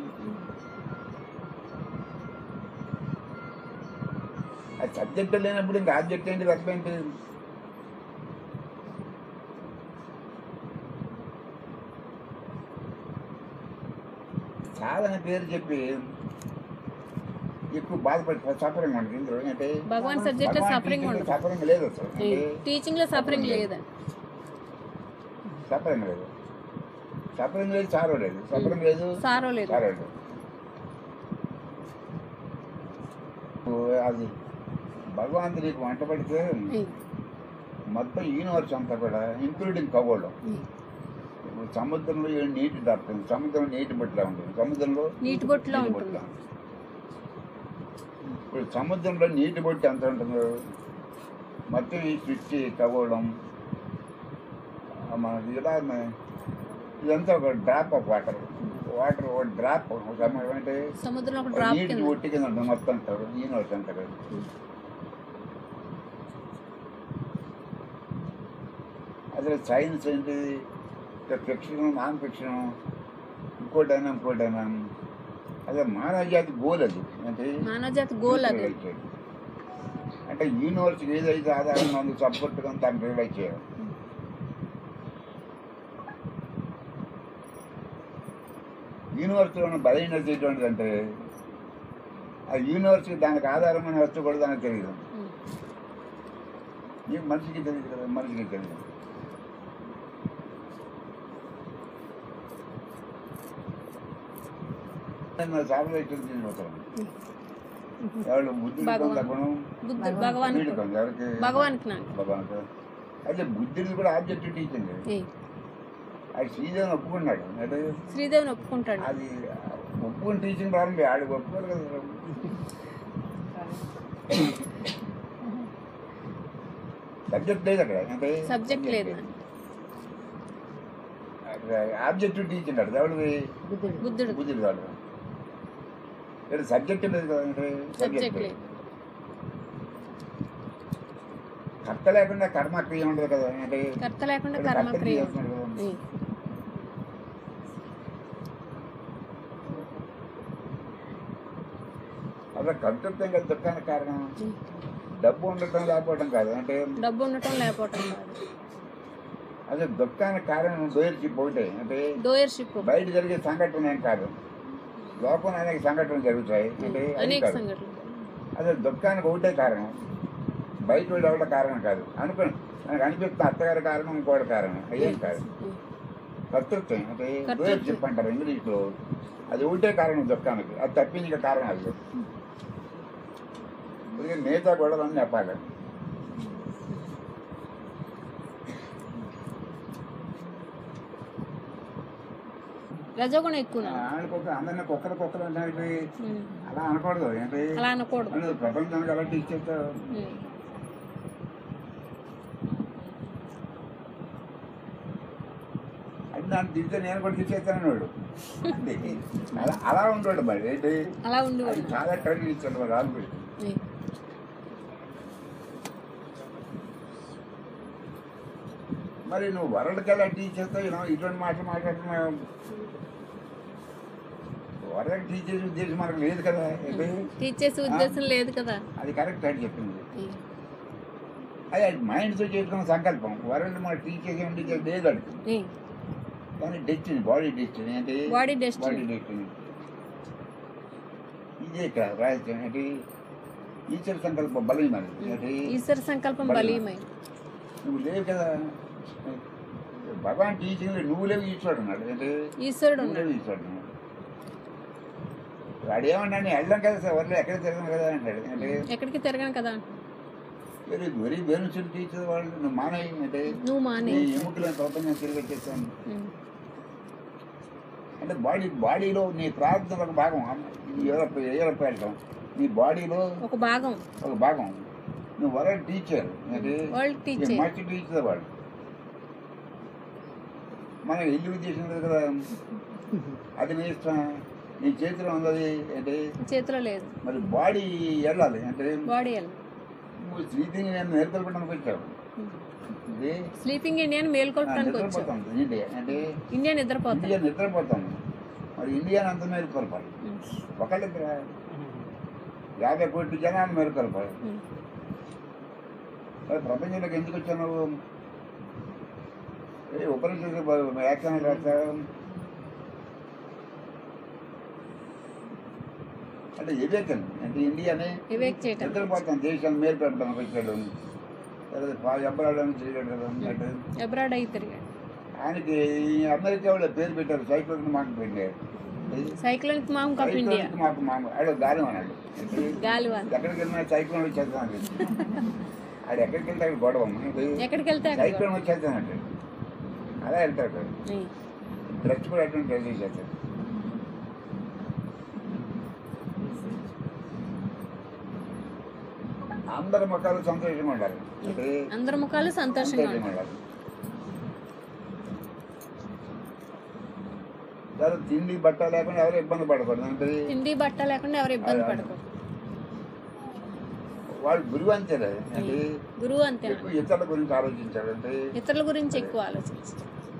ఆ సబ్జెక్ట్ లేనప్పుడు ఇంకా ఆబ్జెక్ట్ ఏంటి వర్క్ ఏంటి సాధన పేరు చెప్పి ఎక్కువ బాధపడి సఫరింగ్ మనకి ఇందులో అంటే భగవాన్ సబ్జెక్ట్ లో సఫరింగ్ ఉండదు సఫరింగ్ లేదు అసలు అంటే టీచింగ్ లో సఫరింగ్ లేదండి సఫరింగ్ లేదు సఫరింగ్ లేదు సారో లేదు సఫరింగ్ లేదు సారో లేదు సారో లేదు ఓ, అది భగవంతుడు నీకు వంట పడితే ఏ, మొత్తం యూనివర్స్ అంతా కూడా ఇంక్లూడింగ్ ఖగోళం ఏ. ఇప్పుడు సముద్రంలో ఏ నీటి దొరుకుతుంది సముద్రం నీటి బొట్టులా ఉంటుంది సముద్రంలో నీటి బొట్టులా నీటి ఉంటుంది. బొట్టులా. ఇప్పుడు సముద్రంలో నీటి బొట్టు ఎంత ఉంటుందో మొత్తం ఈ సృష్టి ఖగోళం ఆ మనకి ఇలా మ- ఇదంతా ఒక డ్రాప్ ఆఫ్ వాటర్ వాటర్ ఒక డ్రాప్ అంటే సముద్రంలో ఒక ఒక డ్రాప్ నీటి కింద ఒట్టి కింద ఉంటుంది మొత్తం అంటారు యూనివర్స్ అంతా కదా అసలు సైన్స్ ఏంటి ఫిక్షన్ నాన్ ఫిక్షన్ ఇంకోటైనా ఇంకోటైనా అదే మానవ జాతి గోల్ అది అంటే మానవ జాతి గోల్ అది అంటే యూనివర్స్కి ఏదైతే ఆధారంగా ఉందో సపోర్ట్గా దాన్ని రియలైజ్ చేయాలి యూనివర్స్లో ఉన్న బలహీనత ఎటువంటిది అంటే ఆ యూనివర్స్కి దానికి ఆధారమైన వస్తువు కూడా దానికి తెలియదు ఉం. నీకు మనిషికి తెలియదు కదా మనిషికి తెలియదు సార్వత్రిక తీసుకొస్తాను ఎవరు బుద్ధుడి భగవాన్. కొంత గుణం బుద్ధుడు భగవాన్ వీడి కొంత ఎవరికి భగవానికి నాకు భగవాన్ అయితే బుద్ధుడిది కూడా ఆబ్జెక్టివ్ టీచింగ్ ఏ, అది శ్రీదేవిని ఒప్పుకున్నాడు అంటే శ్రీదేవిని ఒప్పుకుంటాడు అది ఒప్పుకుని టీచింగ్ ప్రారంభం ఆడు ఒప్పుకోరు కదా సబ్జెక్ట్ లేదు అక్కడ అంటే సబ్జెక్ట్ లేదు ఆబ్జెక్టివ్ టీచింగ్ అడు దేవుడిది బుద్ధుడు బుద్ధుడు బుద్ధుడు వాడు ఇక్కడ సబ్జెక్ట్ లేదు కదా అంటే సబ్జెక్ట్ లేదు కర్త లేకుండా కర్మ క్రియ ఉండదు కదా అంటే కర్త లేకుండా ఇక్కడ కర్మ కర్త క్రియ చేస్తున్నాడు కదా ఏ, అసలు కర్తృత్వం కదా దుఃఖానికి కారణం డబ్బు ఉండటం లేకపోవడం కాదు అంటే డబ్బు ఉండటం లేకపోవటం కాదు అసలు దుఃఖానికి కారణం డోయర్షిప్ ఒకటే అంటే డోయర్షిప్ బయట జరిగే సంఘటన ఏం కాదు లోపల అనేక సంఘటనలు జరుగుతాయి అంటే అది అనేక కాదు సంఘటనలు అసలు దుఃఖానికి ఒకటే కారణం బయట వాళ్ళు ఎవడ కారణం కాదు అనుకో నాకు అనిపిస్తుంది అత్తగారి కారణం ఇంకోటి కారణం అయ్యేం కాదు కర్తృత్వం అంటే కర్తృత్వం. డోయర్షిప్ అంటారు ఇంగ్లీష్లో అది ఒకటే కారణం దుఃఖానికి అది తప్పింది ఇంకా కారణం అది ఇక మిగతా గొడవలన్నీ చెప్పాలి రజోగుణం ఎక్కువ నాకు. అనుకోక అందరినీ కుక్కలు కుక్కలు అంటే ఉమ్. అలా అనకూడదు ఏంటి అలా అనకూడదు అంటే ప్రపంచానికి అలా టీచ్ చేస్తావు ఉమ్. అది దాన్ని తిరిగితే నేను కూడా తీసేస్తాను వాడు అంటే అలా అలా ఉండేవాడు మరి ఏంటి అలా అది ఉండేవాడు చాలా ట్రైనింగ్ ఇచ్చాడు మరి రామకృష్ణ ఉమ్. మరి నువ్వు వరల్డ్కి ఎలా టీచ్ చేస్తావు you know, ఇటువంటి మాటలు మాట్లాడుతున్నావు వరల్డ్ టీచ్ చేసే ఉద్దేశం మనకు లేదు కదా ఏంటి టీచ్ చేసే ఉద్దేశం లేదు కదా అది కరెక్ట్ అని చెప్పింది ఉమ్. అది అది మైండ్తో చేసుకున్న సంకల్పం వరల్డ్ మన టీచ్ చేసే ఉండి లేదు అది ఉమ్. కానీ డెస్టినీ బాడీ డెస్టినీ అంటే Body destiny. బాడీ డెస్టినీ ఇదే ఇక్కడ రాజ్యం ఏంటి ఈశ్వర సంకల్పం బలం మరి ఏంటి ఈశ్వర సంకల్పం బలీయమై నువ్వు లేవు కదా భగవాన్ టీచింగ్ నువ్వు లేవు ఈశ్వరుడు అన్నాడు ఏంటి ఈశ్వరుడు నువ్వు ఉన్నాడు లేవు ఈశ్వరుడు అన్నాడు. వాడు ఏమన్నా నేను వెళ్ళాం కదా సార్ వరలే ఎక్కడ తిరగను కదా అంటాడు అంటే ఎక్కడికి తిరగాను కదా వెరీ వెరీ బెనిఫిట్ టీచర్ వాళ్ళు నువ్వు మానేయి అంటే నువ్వు మానే నీ ఎముకలను ప్రపంచం తిరిగి వచ్చేస్తాను ఉమ్. అంటే బాడీ బాడీలో నీ ప్రార్థన ఒక భాగం యూరప్ యూరప్ వెళ్ళటం నీ బాడీలో ఒక భాగం ఒక భాగం నువ్వు వరల్డ్ టీచర్ అంటే వరల్డ్ టీచర్ మస్ట్ టీచర్ వాడు మనం ఇల్లు ఉద్దేశం లేదు కదా అది నీ ఇష్టం నీ చేతిలో ఉన్నది అంటే చేతిలో లేదు మరి బాడీ వెళ్ళాలి అంటే బాడీ వెళ్ళ నువ్వు స్లీపింగ్ నేను నేర్కొల్పడానికి వచ్చావు ఇది స్లీపింగ్ ఇండియన్ మేల్కొల్పడానికి వచ్చావు నిద్రపోతాం ఇండియా అంటే ఇండియా నిద్రపోతాం ఇండియా నిద్రపోతాం మరి ఇండియాని అంత మేలుకొల్పాలి ఉమ్. ఒకళ్ళిద్దరు యాభై కోట్ల జనాలు మేలుకొల్పాలి ఉమ్. మరి ప్రపంచంలోకి ఎందుకు వచ్చావు నువ్వు ఏ ఉపనిషత్తు వ్యాఖ్యానం రాస్తావు అంటే వివేకం అంటే ఇండియాని వివేక్ చేయటం నిద్రపోతాం దేశాన్ని మేలు పెట్టడానికి వచ్చాడు తర్వాత ఎబ్బరాడని చేయలేడు కదా అంటే ఎబ్రాడ్ అయి తిరిగాడు ఆయనకి ఈ అమెరికా వాళ్ళు పేరు పెట్టారు సైక్లోన్ మాకు పెట్టారు సైక్లోనిక్ మామ్ కప్ ఇండియా సైక్లోన్ మాకు మాకు ఆడ గాలి అన్నాడు గాలివాన్ ఎక్కడికి వెళ్ళినా సైక్లోన్ వచ్చేస్తాను ఆడు ఎక్కడికి వెళ్తే అక్కడ గొడవ ఎక్కడికి వెళ్తే అక్కడ సైక్లోన్ వచ్చేస్తానంటే అలా వెళ్తాడు ఉమ్. డ్రెస్ కూడా అటువంటి డ్రెస్ చేసేస్తాడు అందరి ముఖాలు సంతోషంగా ఉండాలి అంటే అందరి ముఖాలు సంతోషంగా సంతోషంగా ఉంటాయి ఉండాలి తర్వాత తిండి బట్ట లేకుండా ఎవరు ఇబ్బంది పడకూడదు అంటే తిండి బట్ట లేకుండా ఎవరు ఇబ్బంది పడకూడదు వాడు గురువు అంతేలే అంటే గురువు అంతే ఎక్కువ ఇతరుల గురించి ఆలోచించాడు అంటే ఇతరుల గురించి ఎక్కువ ఆలోచించి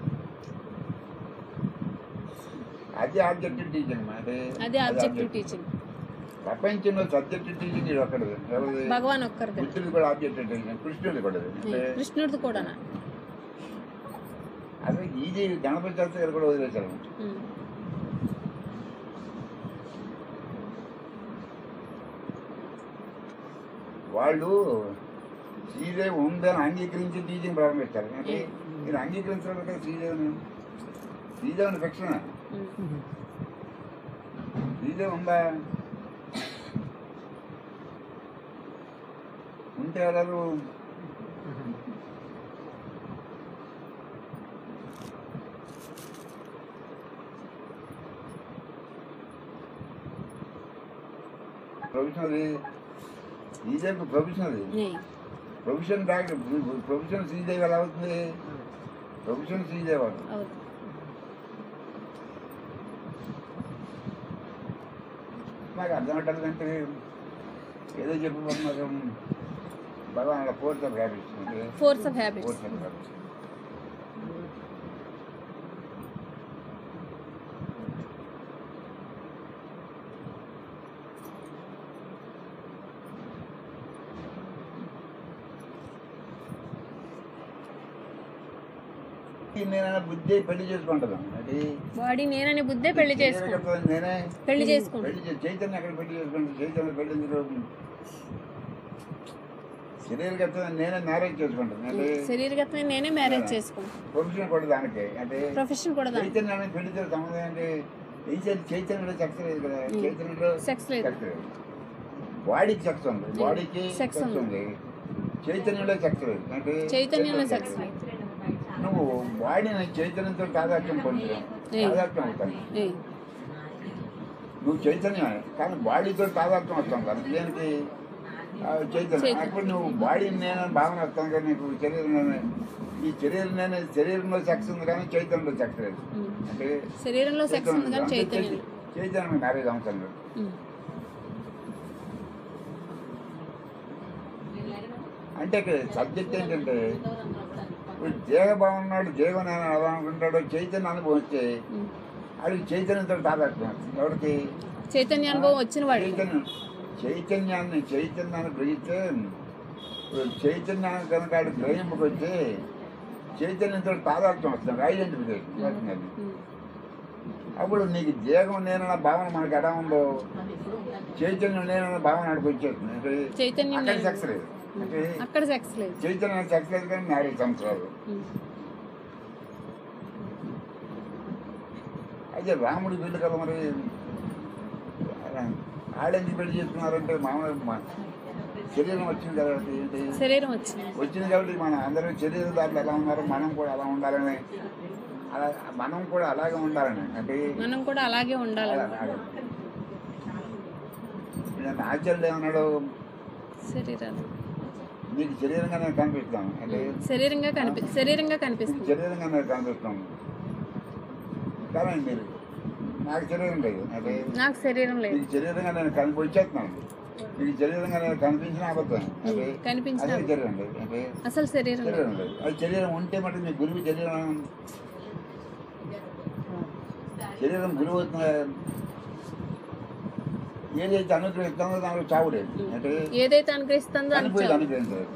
అది ఆబ్జెక్టివ్ టీచింగ్ అంటే అది ఆబ్జెక్టివ్ objective. టీచింగ్ ప్రపంచంలో సబ్జెక్టివ్ టీచింగ్ ఇది ఒక్కడు ఎవరిది భగవాన్ ఒక్కరిది బుద్ధుడు కూడా ఆబ్జెక్టివ్ టీచింగ్ కృష్ణుడు కూడా అంటే కృష్ణుడిది కూడానా అసలు ఇది గణపతి శాస్త్రి గారు కూడా వదిలేశారు ఉమ్. వాళ్ళు శ్రీదేవి ఉందని అంగీకరించి టీచింగ్ ప్రారంభిస్తారు అంటే మీరు అంగీకరించడం కదా శ్రీదేవిని శ్రీదేవిని ఫిక్షన్ ఉమ్. శ్రీదేవి ఉందా ఉంటే ఎవరు ప్రొఫెషనల్ శ్రీదేవికి ప్రొఫెషనల్ ఏయ్. ప్రొఫెషన్ డాక్టర్ ప్రొఫెషన్ శ్రీదేవి ఎలా అవుతుంది ప్రొఫెషన్ శ్రీదేవి అవుతుంది అవును నాకు అర్థమవుతుందంటే ఏదో చెప్పబోతున్నారు భగవాన్ అలా ఫోర్త్ ఆఫ్ హ్యాబిట్స్ అంటే force of habits force of habits body నేనైనా బుద్ధి పెళ్లి చేసుకుంటాను అది బాడీ నేనని బుద్ధే పెళ్లి చేసుకుంటా శరీరం నేనే పెళ్లి చేసుకుంటా పెళ్లి చే- చైతన్య ఎక్కడ పెళ్లి చేసుకుంటాను చైతన్య పెళ్లి ఎందుకు శరీరగతం నేనే మ్యారేజ్ చేసుకుంటాను అంటే శరీరగతమే నేనే మ్యారేజ్ చేసుకుంటా ప్రొఫెషన్ కూడా దానికి అంటే ప్రొఫెషన్ కూడా దాని చైతన్యాన్ని పెళ్లితో సంబంధం అంటే ఏం చేయాలి చైతన్యంలో సెక్స్ లేదు కదా చైతన్యంలో సెక్స్ లేదు సెక్స్ లేదు బాడీకి సెక్స్ ఉంది బాడీకి Sex సెక్స్ ఉంది. ఉంది చైతన్యంలో సెక్స్ లేదు అంటే చైతన్యంలో చైతన్యంలో సెక్స్ లేదు నువ్వు బాడీని చైతన్యంతో తాదాత్యం పొందుతావు ఏ. తాదాత్యం అవుతాను ఏయ్, నువ్వు చైతన్యమే కానీ బాడీతో తాదాత్యం వస్తాం కదా దేనికి ఆ చైతన్యం చైతన్యం. అప్పుడు నువ్వు బాడీ నేను భావన వస్తాను కానీ నీకు శరీరం నేను ఈ శరీరం నేను శరీరంలో సెక్స్ ఉంది కానీ చైతన్యంలో సెక్స్ లేదు ఉమ్. అంటే శరీరంలో సెక్స్ ఉంది కానీ అంటే చైతన్యం చై- చైతన్యం మ్యారేజ్ అవసరం లేదు ఉమ్. అంటే ఇక్కడ సబ్జెక్ట్ ఏంటంటే ఇప్పుడు దేహభావం ఉన్నాడు దేహం నేను అలా అనుకుంటాడు చైతన్య అనుభవిస్తే ఉమ్. అది చైతన్యంతో తాదాత్మ్యం ఎవరికి చైతన్య అనుభవం వచ్చిన వాడు చైతన్యం చైతన్యాన్ని చైతన్యాన్ని గ్రహిస్తే ఇప్పుడు చైతన్యాన్ని కనుక ఆడు గ్రహింపుకి వచ్చి చైతన్యంతో తాదాత్మ్యం వస్తుంది ఐడెంటిఫికేషన్ వస్తుంది ఉమ్. అప్పుడు నీకు దేహం నేనన్న భావన మనకి ఎలా ఉందో చైతన్యం నేనన్న భావన ఆడికి వచ్చేస్తుంది అంటే చైతన్యం అక్కడ నేను. సెక్స్ లేదు అంటే అక్కడ సెక్స్ లేదు చైతన్యం సెక్స్ లేదు కానీ నాలుగు సంవత్సరాలు ఉమ్. అయితే రాముడి పెళ్లి కదా మరి ఆడెందుకు పెళ్లి చేసుకున్నారంటే మామూలు మా- శరీరం వచ్చింది కాబట్టి ఏంటి శరీరం వచ్చింది వచ్చింది కాబట్టి మనం అందరం శరీరదారులు ఎలా ఉన్నారు మనం కూడా అలా ఉండాలని అలా మనం కూడా అలాగే ఉండాలని అంటే మనం కూడా అలాగే ఉండాలి నేను ఆచార్యుడు ఏమన్నాడు శరీరాలు నీకు శరీరంగా నేను కనిపిస్తాను అంటే శరీరంగా కనిపి శరీరంగా నీకు కనిపిస్తుంది శరీరంగా నేను కనిపిస్తాను కానీ మీరు నాకు శరీరం లేదు అంటే నాకు శరీరం లేదు నీకు శరీరంగా నేను కనిపి వచ్చేస్తున్నాను నీకు శరీరంగా నేను కనిపించిన అబద్ధం అంటే కనిపించిన అదే శరీరం లేదు అంటే అసలు శరీరం లేదు శరీరం లేదు అది శరీరం ఉంటే మటు మీ గురువు శరీరం శరీరం గురువు అవుతున్న ఏదైతే అనుగ్రహిస్తుందో దాంట్లో చావు లేదు అంటే ఏదైతే అనుగ్రహిస్తుందో అని చనిపోయేది చావు. అనుగ్రహించలేదు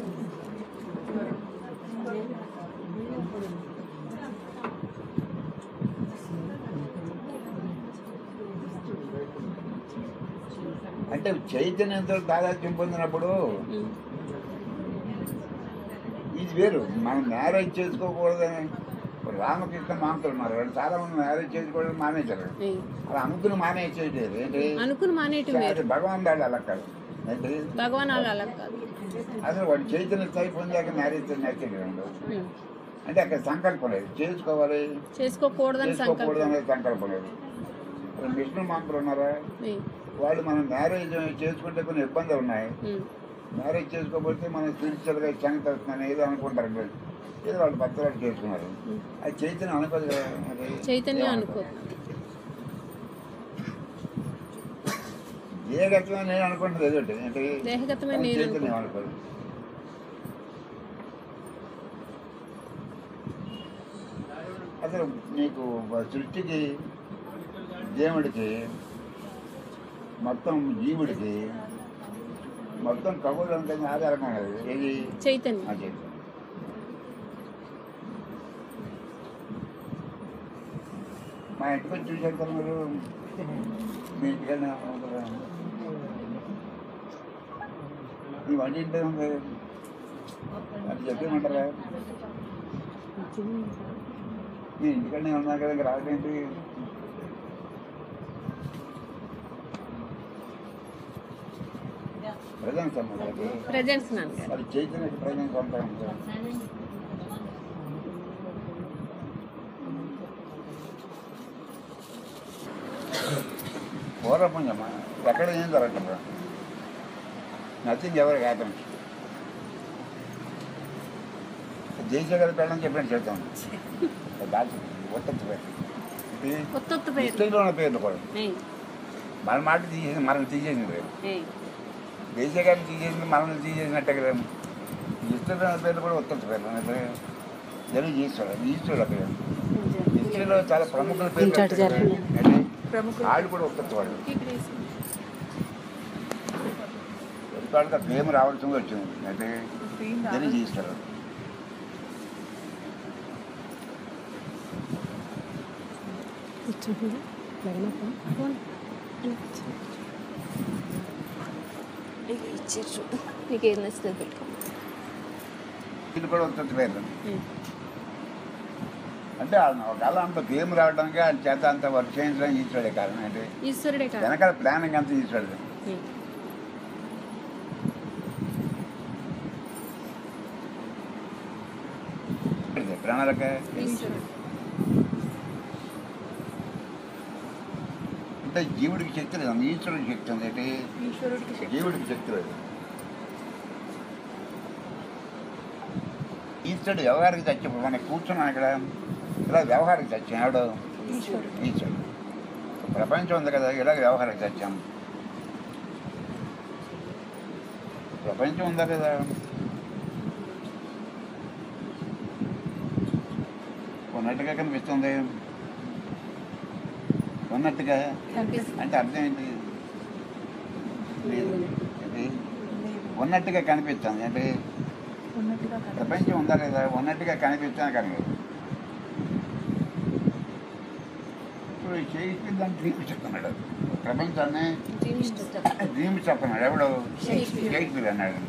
అంటే చైతన్యంతో తాదాత్యం పొందినప్పుడు ఉమ్. ఇది వేరు మనం మ్యారేజ్ చేసుకోకూడదని ఇప్పుడు రామకృష్ణ మామతులు ఉన్నారు వాళ్ళు చాలా మంది మ్యారేజ్ చేసుకోవడం మానేశారు ఏయ్. అలా అనుకుని మానేసేయలేదు ఏంటి అనుకుని మానేటి వేరు అది భగవాన్ దాడు అలా కాదు ఏంటి భగవాన్ వాళ్ళు అలా కాదు అసలు వాడు చైతన్య స్థాయి పొందాక మ్యారేజ్ నచ్చలేదు ఉమ్. అంటే అక్కడ సంకల్పం లేదు చేసుకోవాలి చేసుకోకూడదని చేసుకోకూడదు సంకల్పం అనేది సంకల్పం లేదు ఇప్పుడు విష్ణు మామతులు ఉన్నారా ఏయ్. వాళ్ళు మనం మ్యారేజ్ చేసుకుంటే కొన్ని ఇబ్బందులు ఉన్నాయి ఉమ్. మ్యారేజ్ చేసుకోకపోతే మనం స్పిరిచువల్గా సంగతి వస్తుందని ఏదో అనుకుంటారు వీళ్ళు. ఏదో వాళ్ళు భర్తలు చేసుకున్నారు ఉమ్. అది చైతన్యం అనుకోదు కదా అది చైతన్యం ఏమనుకో. అనుకో ఏ గతంలో నేను అనుకుంటుంది ఏదోటి అంటే దేహగతమే అది నేను చైతన్యం అనుకో అనుకోదు అసలు నీకు సృష్టికి దేవుడికి మొత్తం జీవుడికి మొత్తం ఖగోళంతా ఆధారంగా ఉన్నది ఏది చైతన్యం ఆ చైతన్యం మా ఇంటికి వచ్చి చూశారు కదా మీరు మీ ఇంటికన్నా ఉంటుందా? ఈ వంట ఇంటే ఉంది అది చెప్పేమంటారా మీ ఇంటికన్నా ఉన్నా కదా ఇంకా రాదేంటి ప్రజెన్స్ అన్నమాట అది. ప్రజెంట్స్ నాన్నగారు అది చైతన్య ప్రజెన్స్ అంతా ఉంటుంది పూర్వపుణ్యమా ఎక్కడ ఏం జరగదు నథింగ్ ఎవరికి హ్యాపెన్స్ జయశేఖర్ పెళ్ళని చెప్పినట్టు చెప్తాను దాచి ఉత్తత్తు పేరు ఇది కొత్త పేరు హిస్టరీలో ఉన్న పేర్లు కూడా ఏయ్. మన మాట తీసేసి మనం తీసేసింది పేరు ఏయ్. దేశగారిని తీసేసింది మనం తీసేసినట్టే కదా హిస్టరీలో ఉన్న పేర్లు కూడా ఉత్తత్తు పేర్లు అంటే జరుగు ఈశ్వరుడు ఈశ్వరుడు ఆ పేరు హిస్టరీలో చాలా ప్రముఖుల పేరు ఇంచాటి జరిగింది. అంటే ప్రముఖులు వాళ్ళు కూడా ఉత్తత్తు వాళ్ళు ఇక్కడ వేసి. వాళ్ళకి ప్రేమ రావాల్సింది వచ్చింది అంటే జరి ఈశ్వరుడు కూర్చుంటుందా జగనప్ప ఫోన్ ఇచ్చారు చూడు నీకేం నచ్చుతుంది పెట్టుకో ఇది కూడా వస్తుంది పేరు అంటే ఆయన ఒకవేళ అంత గేమ్ రావడానికి ఆయన చేత అంత వర్క్ చేయించడానికి ఇచ్చాడే కారణం అంటే ఈశ్వరుడే కాదు వెనకాల ప్లానింగ్ అంతా ఇచ్చాడు ఉమ్. ప్రణాళిక ఈశ్వరుడు అంటే జీవుడికి శక్తి లేదు ఈశ్వరుడికి శక్తి ఉంది ఏంటి ఈశ్వరుడికి శక్తి జీవుడికి శక్తి లేదు ఈశ్వరుడు వ్యవహారికి చచ్చిపోయి మనకి కూర్చున్నాను ఇక్కడ ఇలా వ్యవహారికి చచ్చాం ఎవడు ఈశ్వరుడు ఈశ్వరుడు ప్రపంచం ఉంది కదా ఇలా వ్యవహారికి చచ్చాం ప్రపంచం ఉందా కదా ఉన్నట్టుగా కనిపిస్తుంది ఉన్నట్టుగా కనిపిస్తుంది అంటే అర్థం ఏంటి లేదు ఏంటి? ఉన్నట్టుగా కనిపిస్తుంది అంటే ఉన్నట్టుగా కనిపిస్తుంది ప్రపంచం ఉందా లేదా ఉన్నట్టుగా కనిపిస్తాను కనిపించదు ఇప్పుడు షేక్స్పియర్ దాన్ని డ్రీమ్ చెప్తున్నాడు ప్రపంచాన్ని డ్రీమ్ చెప్తున్నాడు ఎవడు షేక్స్పియర్. షేక్స్పియర్ అన్నాడు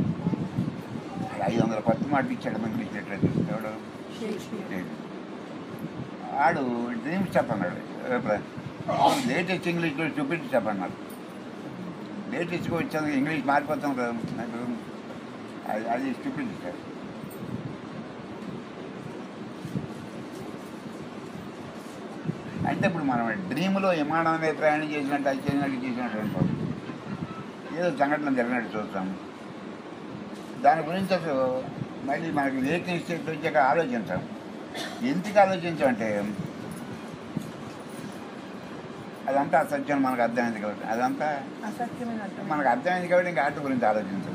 ఐదు వందల కొత్త మాట ఇచ్చాడు మనకి ఇచ్చేటట్టు ఎవడు షేక్స్పియర్ లేదు. ఆడు డ్రీమ్స్ చెప్పన్నాడు లేటెస్ట్ ఇంగ్లీష్లో చూపించి చెప్పన్నాడు లేటెస్ట్గా వచ్చాను ఇంగ్లీష్ మారిపోతాం కదా నాకు అది అది చూపించాడు అంటే ఇప్పుడు మనం డ్రీమ్లో విమానం మీద ప్రయాణం చేసినట్టు అది చేసినట్టు చేసినట్టు అనుకోండి ఏదో సంఘటన జరిగినట్టు చూస్తాం దాని గురించి అసలు మళ్ళీ మనకి వేకింగ్ స్టేట్ వచ్చాక ఆలోచించాం ఎందుకు ఆలోచించామంటే అదంతా అసత్యం మనకు అర్థమైంది కాబట్టి అదంతా అసత్యమైన అర్థం మనకు అర్థమైంది కాబట్టి ఇంకా ఆట గురించి ఆలోచించాం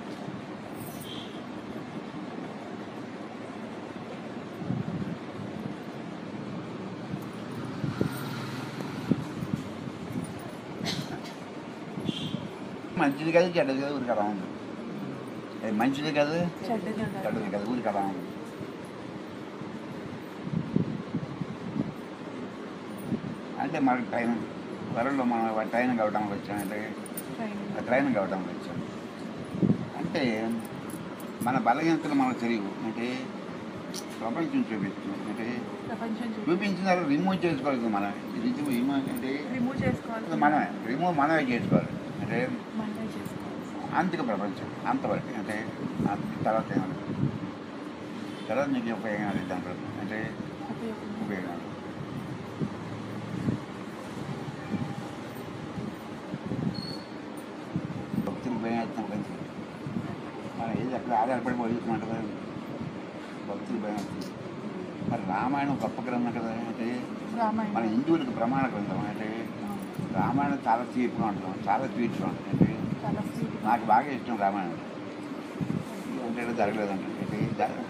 మంచిది కాదు చెడ్డది కాదు ఊరికి అలా ఉంది అది మంచిది కాదు చెడ్డది అంటారు చెడ్డది కాదు ఊరికి అలా ఉంది అంటే మనకి టైం త్వరలో మనం ట్రైనింగ్ అవడానికి వచ్చామంటే ట్రైనింగ్ ట్రైనింగ్ అవడానికి వచ్చాం అంటే మన బలహీనతలు మనకు తెలియవు అంటే ప్రపంచం చూపిస్తుంది అంటే ప్రపంచం చూసి చూపించిన తర్వాత రిమూవ్ చేసుకోవాలి మనం ఇది రిమూవ్ అంటే రిమూవ్ చేసుకోవాలి మనమే రిమూవ్ మనమే చేసుకోవాలి అంటే మనమే చేసుకోవాలి అంతకు ప్రపంచం అంతవరకు అంటే ఆ తర్వాత ఏమన్నా తర్వాత నీకు ఉపయోగం లేదు దాంట్లో అంటే ఉపయోగం ఉపయోగం భక్తులు భయం కొంచెం మనం ఏది అక్కడ ఆధారపడి బతుకుతున్నట్టు కదా భక్తులు భయం వేస్తుంది. మరి రామాయణం గొప్ప గ్రంథం కదా అంటే మన రామాయణం హిందువులకు ప్రమాణ గ్రంథం అంటే రామాయణం చాలా తీపుగా ఉంటాం చాలా స్వీట్గా ఉంటుంది అంటే చాలా sweet. నాకు బాగా ఇష్టం రామాయణం అంటే ఏదో జరగలేదండి అంటే జ-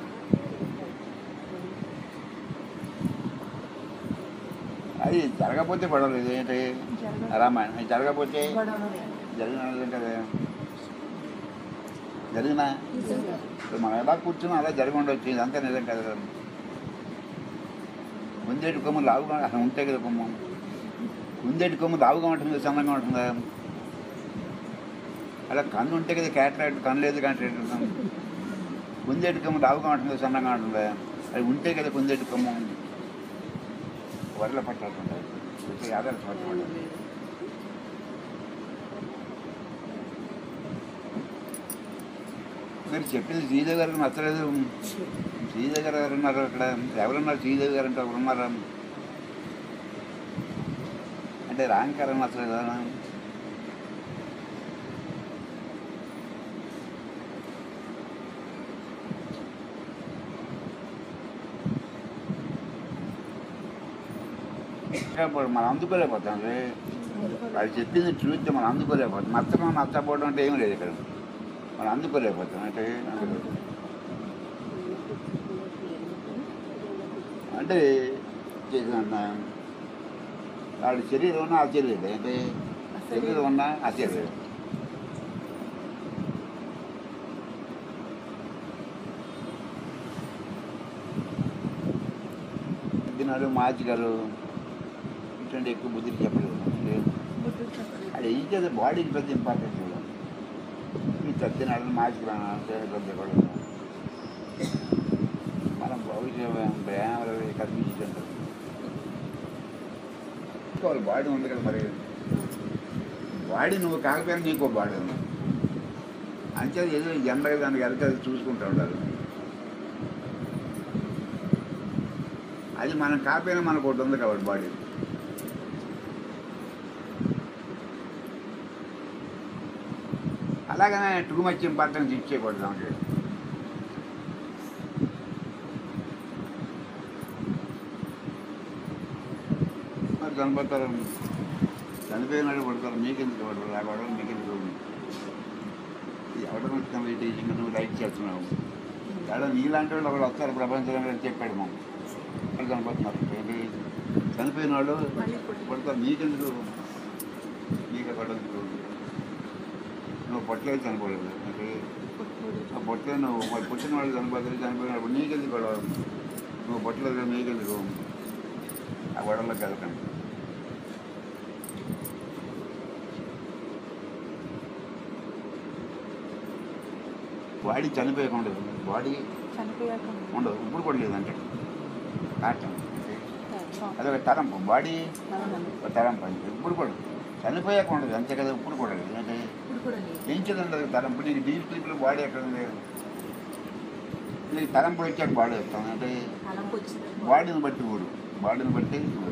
అది జరగకపోతే పడవలేదు ఏంటి జరగ- రామాయణం అది జరగకపోతే గొడవలు లేవు. జరిగిన కదా జరిగిన ఇప్పుడు మనం ఎలా కూర్చున్నా అలా జరిగి ఉండొచ్చు ఇదంతా నిజం కదా ముందేటి కొమ్ము లావుగా అసలు ఉంటే కదా కొమ్ము ముందేటి కొమ్ము లావుగా ఉంటుంది సన్నంగా ఉంటుందా అలా కన్ను ఉంటే కదా క్యాటరాక్ట్ కన్ను లేదు క్యాటరాక్ట్ కుందేటి కొమ్ము లావుగా ఉంటుంది సన్నంగా ఉంటుందా అది ఉంటే కదా కుందేటి కొమ్ము వరల పట్టాడుతుంటాయి వచ్చి ఆధార పట్టుకుంటుంది మీరు చెప్పింది శ్రీదేవి గారికి నచ్చలేదు శ్రీదేవి గారు ఎవరు ఉన్నారు అక్కడ ఎవరున్నారు శ్రీదేవి గారు అంటే ఎవరు ఉన్నారా అంటే రాంకారం నచ్చలేదా ఇప్పుడు మనం అందుకోలేకపోతాం రే వాళ్ళు చెప్పింది ట్రూత్ మనం అందుకోలేకపోతాం నచ్చడం నచ్చకపోవడం అంటే ఏం లేదు ఇక్కడ మనం అందుకోలేకపోతాం అంటే అందుకో- అంటే చేసిన వాళ్ళ శరీరం ఉన్నా ఆశ్చర్యం అంటే శరీరం ఉన్నా ఆశ్చర్యం దినాలు మార్చి గారు కంటే ఎక్కువ బుద్ధికి చెప్పలేదు అంటే బుద్ధుడు చెప్పలేదు అది ఏం చేస్తే బాడీకి పెద్ద ఇంపార్టెన్స్ ఇవ్వడం ఈ చచ్చినాడు మాసికి రాను పెద్ద కూడా మనం భవిష్యత్ ప్రేమలు కనిపించారు వాళ్ళ బాడీ ఉంది కదా మరి బాడీ నువ్వు కాకపోయినా నీకు బాడీ ఉంది అంతే ఏదో జనరల్గా దానికి వెళ్తే అది చూసుకుంటూ ఉండాలి అది మనం కాకపోయినా మనకు ఒకటి ఉంది కాబట్టి బాడీ అలాగనే టూ మచ్ ఇంపార్టెన్స్ ఇచ్చేయకూడదు దానికి మరి చనిపోతారు చనిపోయినాడు పడతారు మీకెందుకు పడతారు ఆ గొడవలు మీకెందుకు ఎవడం వచ్చిన టీచింగ్ నువ్వు లైక్ చేస్తున్నావు ఎక్కడ నీలాంటి వాళ్ళు ఒకడు వస్తారు ప్రపంచంలో అని చెప్పాడు మా వాళ్ళు చనిపోతున్నారు ఏంటి చనిపోయిన వాళ్ళు పడతారు మీకెందుకు నీకు పడదు నువ్వు పొట్టలేదు చనిపోలేదు అంటే ఆ పొట్టే నువ్వు మరి పుట్టిన వాళ్ళు చనిపోతారు చనిపోయినప్పుడు నీకెందుకు గొడవ నువ్వు పొట్టలేదు నీకెందుకు ఆ గొడవలోకి వెళ్ళకండి బాడీ చనిపోయకుండా బాడీ చనిపోయాక ఉండదు ఇప్పుడు కూడా లేదంటే కాటం అదొక తలంపు బాడీ ఒక తలంపు అంతే ఇప్పుడు కూడా చనిపోయాక ఉండదు అంతే కదా ఇప్పుడు కూడా లేదు అంటే ఇప్పుడు కూడా లేదు ఏం చేద్దాం తలంపు నీకు డీప్ స్లీప్లో బాడీ ఎక్కడ ఉంది నీకు తలంపుడు వచ్చాక బాడీ వస్తాను అంటే తలంపు వచ్చింది బాడీని బట్టి ఊరు బాడీని బట్టి ఊరు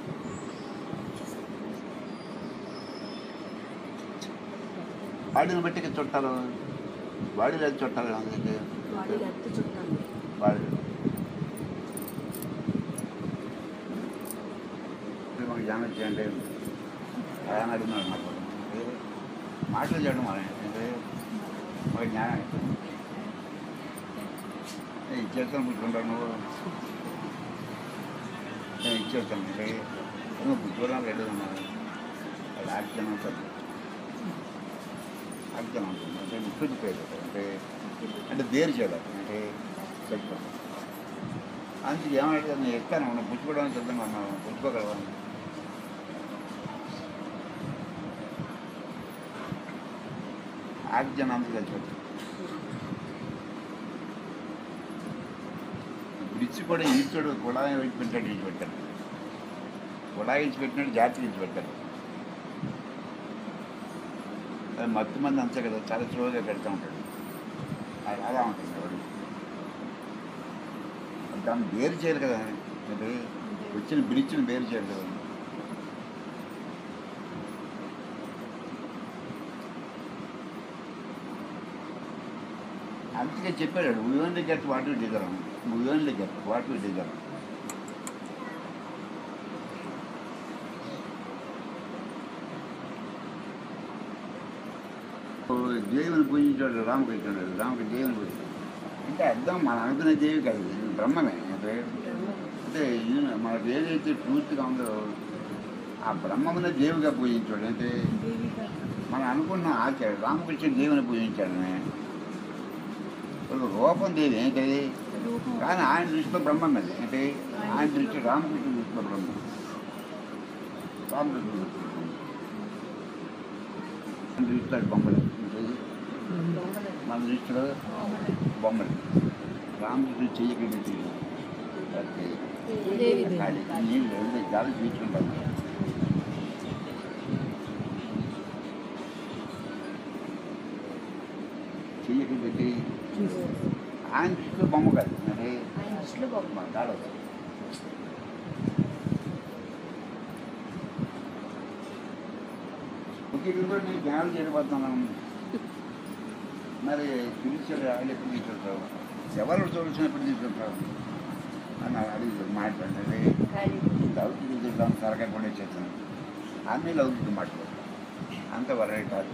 బాడీని బట్టి ఇక్కడ చుట్టాలు బాడీ లేదు చుట్టాలు అందుకే బాడీలో ఎత్తు చుట్టాలి బాడీ మాకు జాన చేయండి ఆయన అడిగినాడు నాకు అంటే మాటలు చేయడం మన అంటే మాకు జ్ఞానం నేను ఇచ్చేస్తాను కూర్చుంటాను నువ్వు నేను ఇచ్చేస్తాను అంటే నువ్వు కూర్చోవడం రెడీ ఉన్నాను అది ఆక్షన్ ఉంటుంది ఆక్షన్ ఉంటుంది అంటే ముక్కుది పేరు అంటే అంటే దేరు చేయడం అంటే చెప్తాను అందుకు ఏమంటే నేను ఎత్తాను మనం పుచ్చుకోవడానికి వెళ్తాను మనం పుచ్చుకోగలవాను ఆక్సిజన్ అందుకు తెచ్చుకోవచ్చు బ్రిడ్జ్ కూడా ఈడ్చాడు కూడా విడిచిపెట్టాడు విడిచిపెట్టాడు కూడా విడిచిపెట్టినాడు జాతి విడిచిపెట్టాడు అది మత్తు మంది అంతే కదా చాలా స్లోగా పెడతా ఉంటాడు అది అలా ఉంటుంది వాడు దాన్ని వేరు చేయాలి కదా అంటే వచ్చిన బ్రిడ్జ్ని వేరు చేయాలి కదా అందుకే చెప్పాడు we only get what you deserve we only get what you deserve దేవుని పూజించాడు రామకృష్ణుడు రామకృష్ణ దేవుని పూజ అంటే అర్థం మనం అనుకునే దేవి కాదు ఇది బ్రహ్మమే అంటే అంటే ఈయన మనకు ఏదైతే ట్రూత్గా ఉందో ఆ బ్రహ్మమునే దేవుగా పూజించాడు అంటే దేవిగా మనం అనుకున్న ఆచార్య రామకృష్ణ దేవుని పూజించాడని ఇప్పుడు రూపం దేవి ఏంటది రూపం కానీ ఆయన దృష్టిలో బ్రహ్మం అది అంటే ఆయన దృష్టి రామకృష్ణ దృష్టిలో బ్రహ్మం రామకృష్ణ దృష్టిలో బ్రహ్మం. ఆయన దృష్టిలో అది బొమ్మలు ఏంటది? మన దృష్టిలో బొమ్మలు రామకృష్ణ చెయ్యకండి దేవి నీళ్ళు ఉంది, గాలి పీల్చుకుంటాను చెయ్యకి పెట్టి ఆయన దృష్టిలో బొమ్మ కాదు అంటే ఆయన దృష్టిలో గొప్ప మా గాలి ఓకే ఇక్కడ కూడా నేను జ్ఞానం చేయబోతున్నాను మరి పిలిచాడు వాళ్ళు ఎప్పుడు తీసుకుంటావు ఎవరు చూసినప్పుడు తీసుకుంటావు అని అడిగి మాట్లాడండి లౌకిక చూద్దాం తరగతి కూడా చేస్తాను అన్నీ లౌకిక మాట్లాడతాం అంత వరే కాదు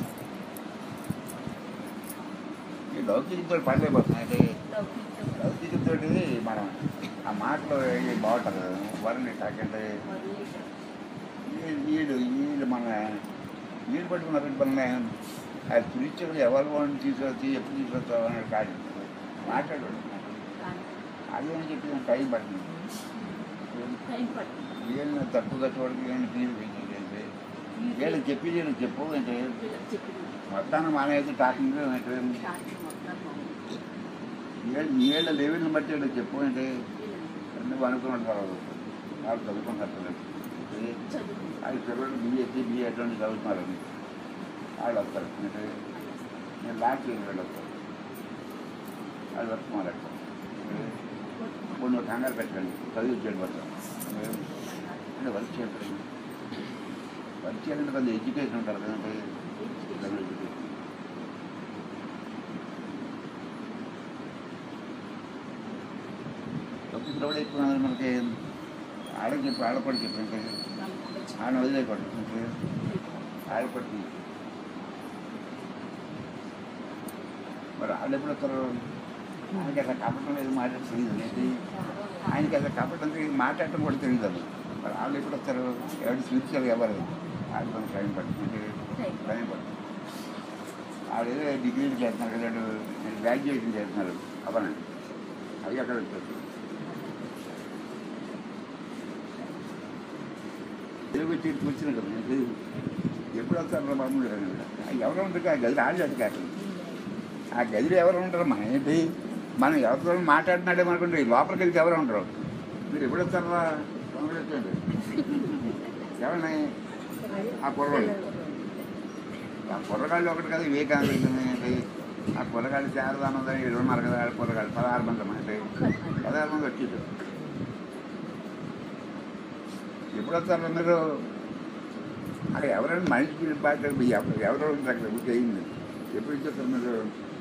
ఈ లౌకికతో పడలేకపోతున్నాయి అంటే లౌకికతో మనం ఆ మాటలో ఏవి బాగుంటుంది వరని కాకంటే వీడు వీళ్ళు మన వీళ్ళు పట్టుకున్న పనులే ఆ స్పిరిచువల్ ఎవరు వాళ్ళని తీసుకొచ్చి ఎప్పుడు తీసుకొస్తావు అనేది కాదు మాట్లాడు అదేమని చెప్పి టైం పడుతుంది టైం పడుతుంది ఏం తక్కువగా చూడదు ఏం ఫీల్ ఏంటి వీళ్ళకి చెప్పి వీళ్ళకి చెప్పు అంటే వీళ్ళకి చెప్పిన మొత్తాన్ని మానేది టాకింగ్ అంటే స్టార్టింగ్ మొత్తం బాగుంది. వీళ్ళ వీళ్ళ లెవెల్ని బట్టి వీళ్ళకి చెప్పు అంటే వీళ్ళని నువ్వు అనుకున్నాడు తర్వాత వాళ్ళు చదువుకుంటారు చదువుకుంటారు. అది పిల్లలు బీఎస్సీ బీఏ అటువంటి చదువుతున్నారని వాళ్ళు వస్తారు అంటే నేను లాస్ట్ ఇయర్ వాళ్ళు వస్తారు వాళ్ళు వస్తున్నారు అక్కడ కొన్ని కంగారు పెట్టండి చదివి చేయడం వస్తాం అంటే వర్క్ చేయండి వర్క్ చేయాలంటే కొంచెం ఎడ్యుకేషన్ ఉంటారు కదంటే డబుల్ ఎడ్యుకేషన్ ఇప్పుడు కూడా ఎక్కువ మనకి ఆడకి చెప్పి ఆడపడి చెప్పి ఆయన వదిలేకూడదు ఆడపడి మరి వాళ్ళు ఎప్పుడు వస్తారు ఆయనకి అసలు కపటం లేదు మాట్లాడి తెలియదు ఏంటి ఆయనకి అసలు కపటం తెలియదు మాట్లాడటం కూడా తెలియదు అది మరి వాళ్ళు ఎప్పుడు వస్తారు ఎవరు స్పిరిచువల్ ఎవరు వాళ్ళు కొంచెం టైం పడుతుంది టైం పడుతుంది వాళ్ళు ఏదో డిగ్రీలు చేస్తున్నారు కదా వాళ్ళు గ్రాడ్యుయేషన్ చేస్తున్నారు అవనండి అవి అక్కడ వచ్చేస్తారు తెలుగు వచ్చి కూర్చున్నాడు కదా నేను తెలియదు ఎప్పుడు వస్తారు మామూలు ఎవరు ఉంటారు ఆ గదిలో ఆడలేదు కాదు ఆ గదిలో ఎవరు ఉంటారు మన ఏంటి మనం ఎవరితో మాట్లాడినాడే అనుకుంటే లోపలికి వెళ్తే ఎవరు ఉంటారు మీరు ఎప్పుడు వస్తారా మామూలు వచ్చండి ఎవరిని ఆ కుర్రవాళ్ళు ఆ కుర్రగాళ్ళు ఒకటి కదా వివేకానంద ఏంటి ఆ కుర్రగాళ్ళు శారదానంద వీళ్ళు ఉన్నారు కదా ఆ కుర్రగాళ్ళు పదహారు మంది అంటే పదహారు మంది వచ్చేసారు ఎప్పుడు వస్తారు మీరు అక్కడ ఎవరైనా మనిషికి బాధ్యత ఎవరు ఎవరో ఉంటారు అక్కడ చేయింది ఎప్పుడు ఇచ్చేస్తారు మీరు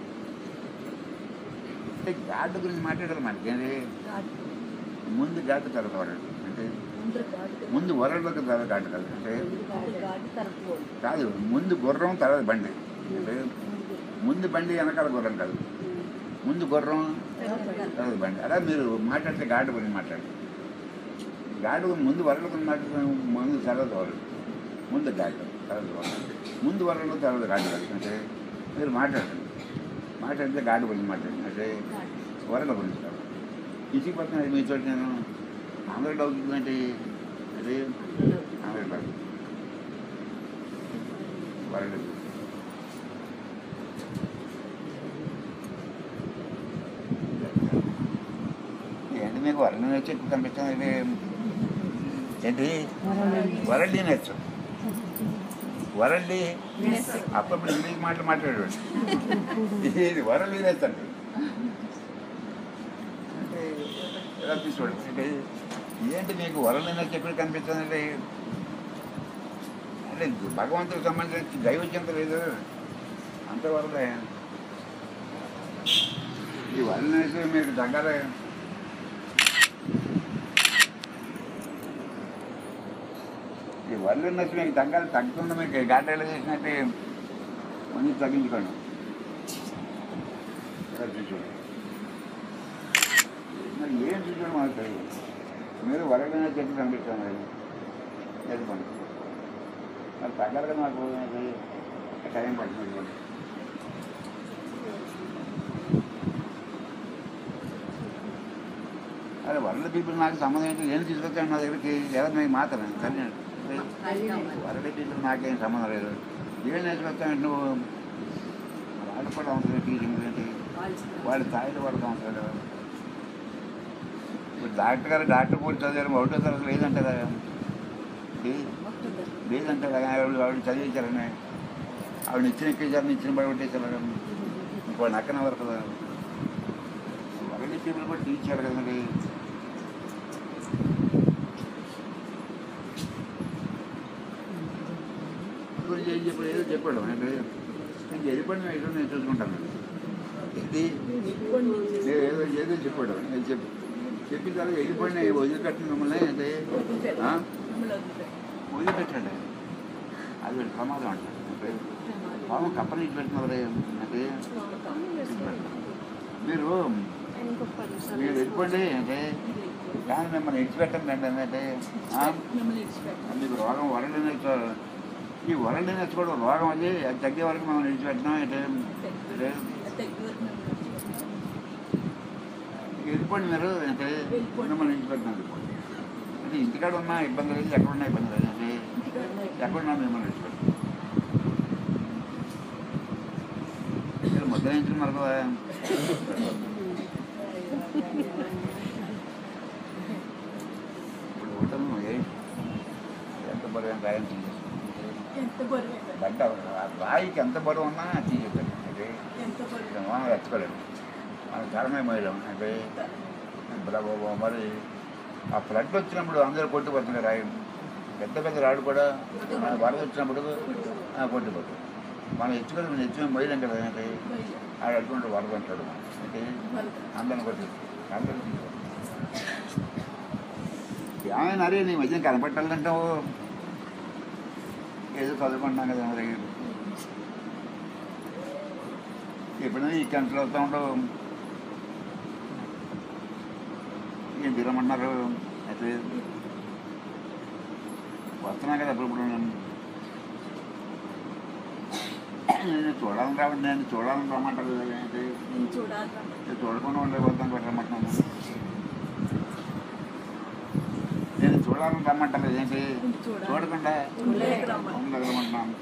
అంటే గాడ్ గురించి మాట్లాడారు మనకి ముందు గాడ్ తర్వాత వరల్డ్ అంటే ముందు గాడి ముందు వరల్డ్లోకి తర్వాత గాడ్ కాదు అంటే ముందు గాడి తరపు కాదు ముందు గుర్రం తర్వాత బండి అంటే ముందు బండి వెనకాల గుర్రం కాదు ముందు గుర్రం తర్వాత బండి అలా మీరు మాట్లాడితే గాడ్ గురించి మాట్లాడండి గాడు ముందు వరలు మాట్లాడుతున్న ముందు తర్వాత వరలు ముందు గాడు తర్వాత వరలు ముందు వరలు తర్వాత గాడు కాదు అంటే మీరు మాట్లాడండి మాట్లాడితే గాడి గురించి మాట్లాడండి అంటే వరల గురించి కాదు ఇచ్చిపోతున్నది మీతో నేను ఆంధ్ర డౌట్ అంటే అదే ఆంధ్ర డౌట్ వరలు ఏంటి మీకు వరలు వచ్చి కనిపిస్తుంది ఏంటి వరల్డ్ నేర్చు వరల్డ్ అప్పుడప్పుడు ఇంగ్లీష్ మాటలు మాట్లాడేవాడు ఇది వరల్డ్ నేర్చండి అంటే ఎలా తీసుకోండి అంటే ఏంటి మీకు వరల్డ్ నేర్చు ఎక్కడ కనిపిస్తుంది అంటే భగవంతుడికి సంబంధించిన దైవజ్ఞత లేదు అంత వరలే ఈ వరల్డ్ నేర్చు మీకు దగ్గర ఈ వరల్డ్ ఉన్నట్టు మీకు తగ్గాలి తగ్గుతుంది మీకు గాటలు చేసినట్టు మంచి తగ్గించుకోండి ఇలా చూసుకోండి మరి ఏం చూసుకోండి మాకు తెలియదు మీరు వరల్డ్ చెప్పి కనిపిస్తాను అది చేసుకోండి మరి తగ్గాలి కదా మాకు అది టైం పడుతుంది చూడండి. అరే వరల్డ్ పీపుల్ నాకు సంబంధం ఏంటి ఏం తీసుకొచ్చాను నా దగ్గరికి ఎవరు మీకు మాత్రమే సరే వరల్డ్ పీపుల్ నాకేం సంబంధం లేదు ఏం నేర్చుకొచ్చాను నువ్వు వాళ్ళు కూడా అవసరం టీచింగ్ ఏంటి వాళ్ళ స్థాయిలో వాళ్ళకి అవసరం లేదు ఇప్పుడు డాక్టర్ గారు డాక్టర్ పూర్తి చదివారు ఒకటో తరగతి లేదంటే కదా లే- లేదంటే కదా ఆవిడ ఆవిడ చదివించారని ఆవిడ ఇచ్చిన ఎక్కించారని ఇచ్చిన పడి కొట్టేశారు ఇంకోటి అక్కన వరకు కదా వరల్డ్ పీపుల్ కూడా టీచర్ కదండి గురించి ఏం చెప్పాడు ఏదో చెప్పాడు అంటే నేను వెళ్ళిపోయిన ఏదో నేను చూసుకుంటాను ఇది నేను ఏదో ఏదో చెప్పాడు నేను చెప్పి చెప్పిన తర్వాత వెళ్ళిపోయిన వదిలిపెట్టిన మిమ్మల్ని అంటే ఆ? వదిలిపెట్టండి అది వీళ్ళ ప్రమాదం అంట అంటే పాపం కప్పలు ఇచ్చి పెడుతున్నారు అంటే మీరు మీరు వెళ్ళిపోండి అంటే కానీ మిమ్మల్ని ఇడిచిపెట్టండి అండి అంటే ఆ? మీకు రోగం వరల్డ్నెస్ ఈ వరల్డ్నెస్ కూడా రోగం అది అది తగ్గే వరకు మనం విడిచిపెట్టినాం అంటే అంటే వెళ్ళిపోండి మీరు అంటే మిమ్మల్ని విడిచిపెట్టినాం వెళ్ళిపోండి అంటే ఇంటికాడ ఉన్నా ఇబ్బంది లేదు ఎక్కడున్నా ఇబ్బంది లేదు అంటే ఎక్కడున్నా మిమ్మల్ని విడిచిపెట్టు ఇక్కడ ముద్ర ఇంటికి మరొక ఇప్పుడు హోటల్ ఏ- ఎంత బరువు ఎంత రాయం ఎంత బరువు గంట ఆ రాయికి ఎంత బరువు ఉన్నా తీసేస్తాడు అంటే ఎంత బరువు మనం ఎత్తుకోలేము మన తరమే మోయలేము అంటే బ్రహ్మ మరి ఆ ఫ్లడ్ వచ్చినప్పుడు అందరూ కొట్టుకుపోతున్నారు రాయి పెద్ద పెద్ద రాడు కూడా ఆ వరద వచ్చినప్పుడు ఆ, కొట్టుకుపోతుంది మనం ఎత్తుకొని మనం ఎత్తుకొని మోయలేం కదా అంటే ఆడు అటువంటి వరద అంటాడు అంటే అందరిని కొట్టి అందరూ ఏమైనా అరే నీ మధ్యన కనపట్టాలంటావు ఏదో చదువుకుంటున్నాం కదా మరి ఎప్పుడైనా ఈ కంట్లో అవుతా ఉండవు ఏం తిరగమన్నారు అయితే వస్తున్నా కదా అప్పుడు ఇప్పుడు నేను నేను చూడాలని రావండి నేను చూడాలని రమ్మంటారు కదా ఏంటి నేను చూడాలి నేను చూడకుండా ఉండే వద్దాం రమ్మంటున్నాను నేను చూడాలని రమ్మంటారు కదా ఏంటి చూడాలి. చూడకుండా ఉండలేక రమ్మని. ఉండలేక రమ్మంటున్నాను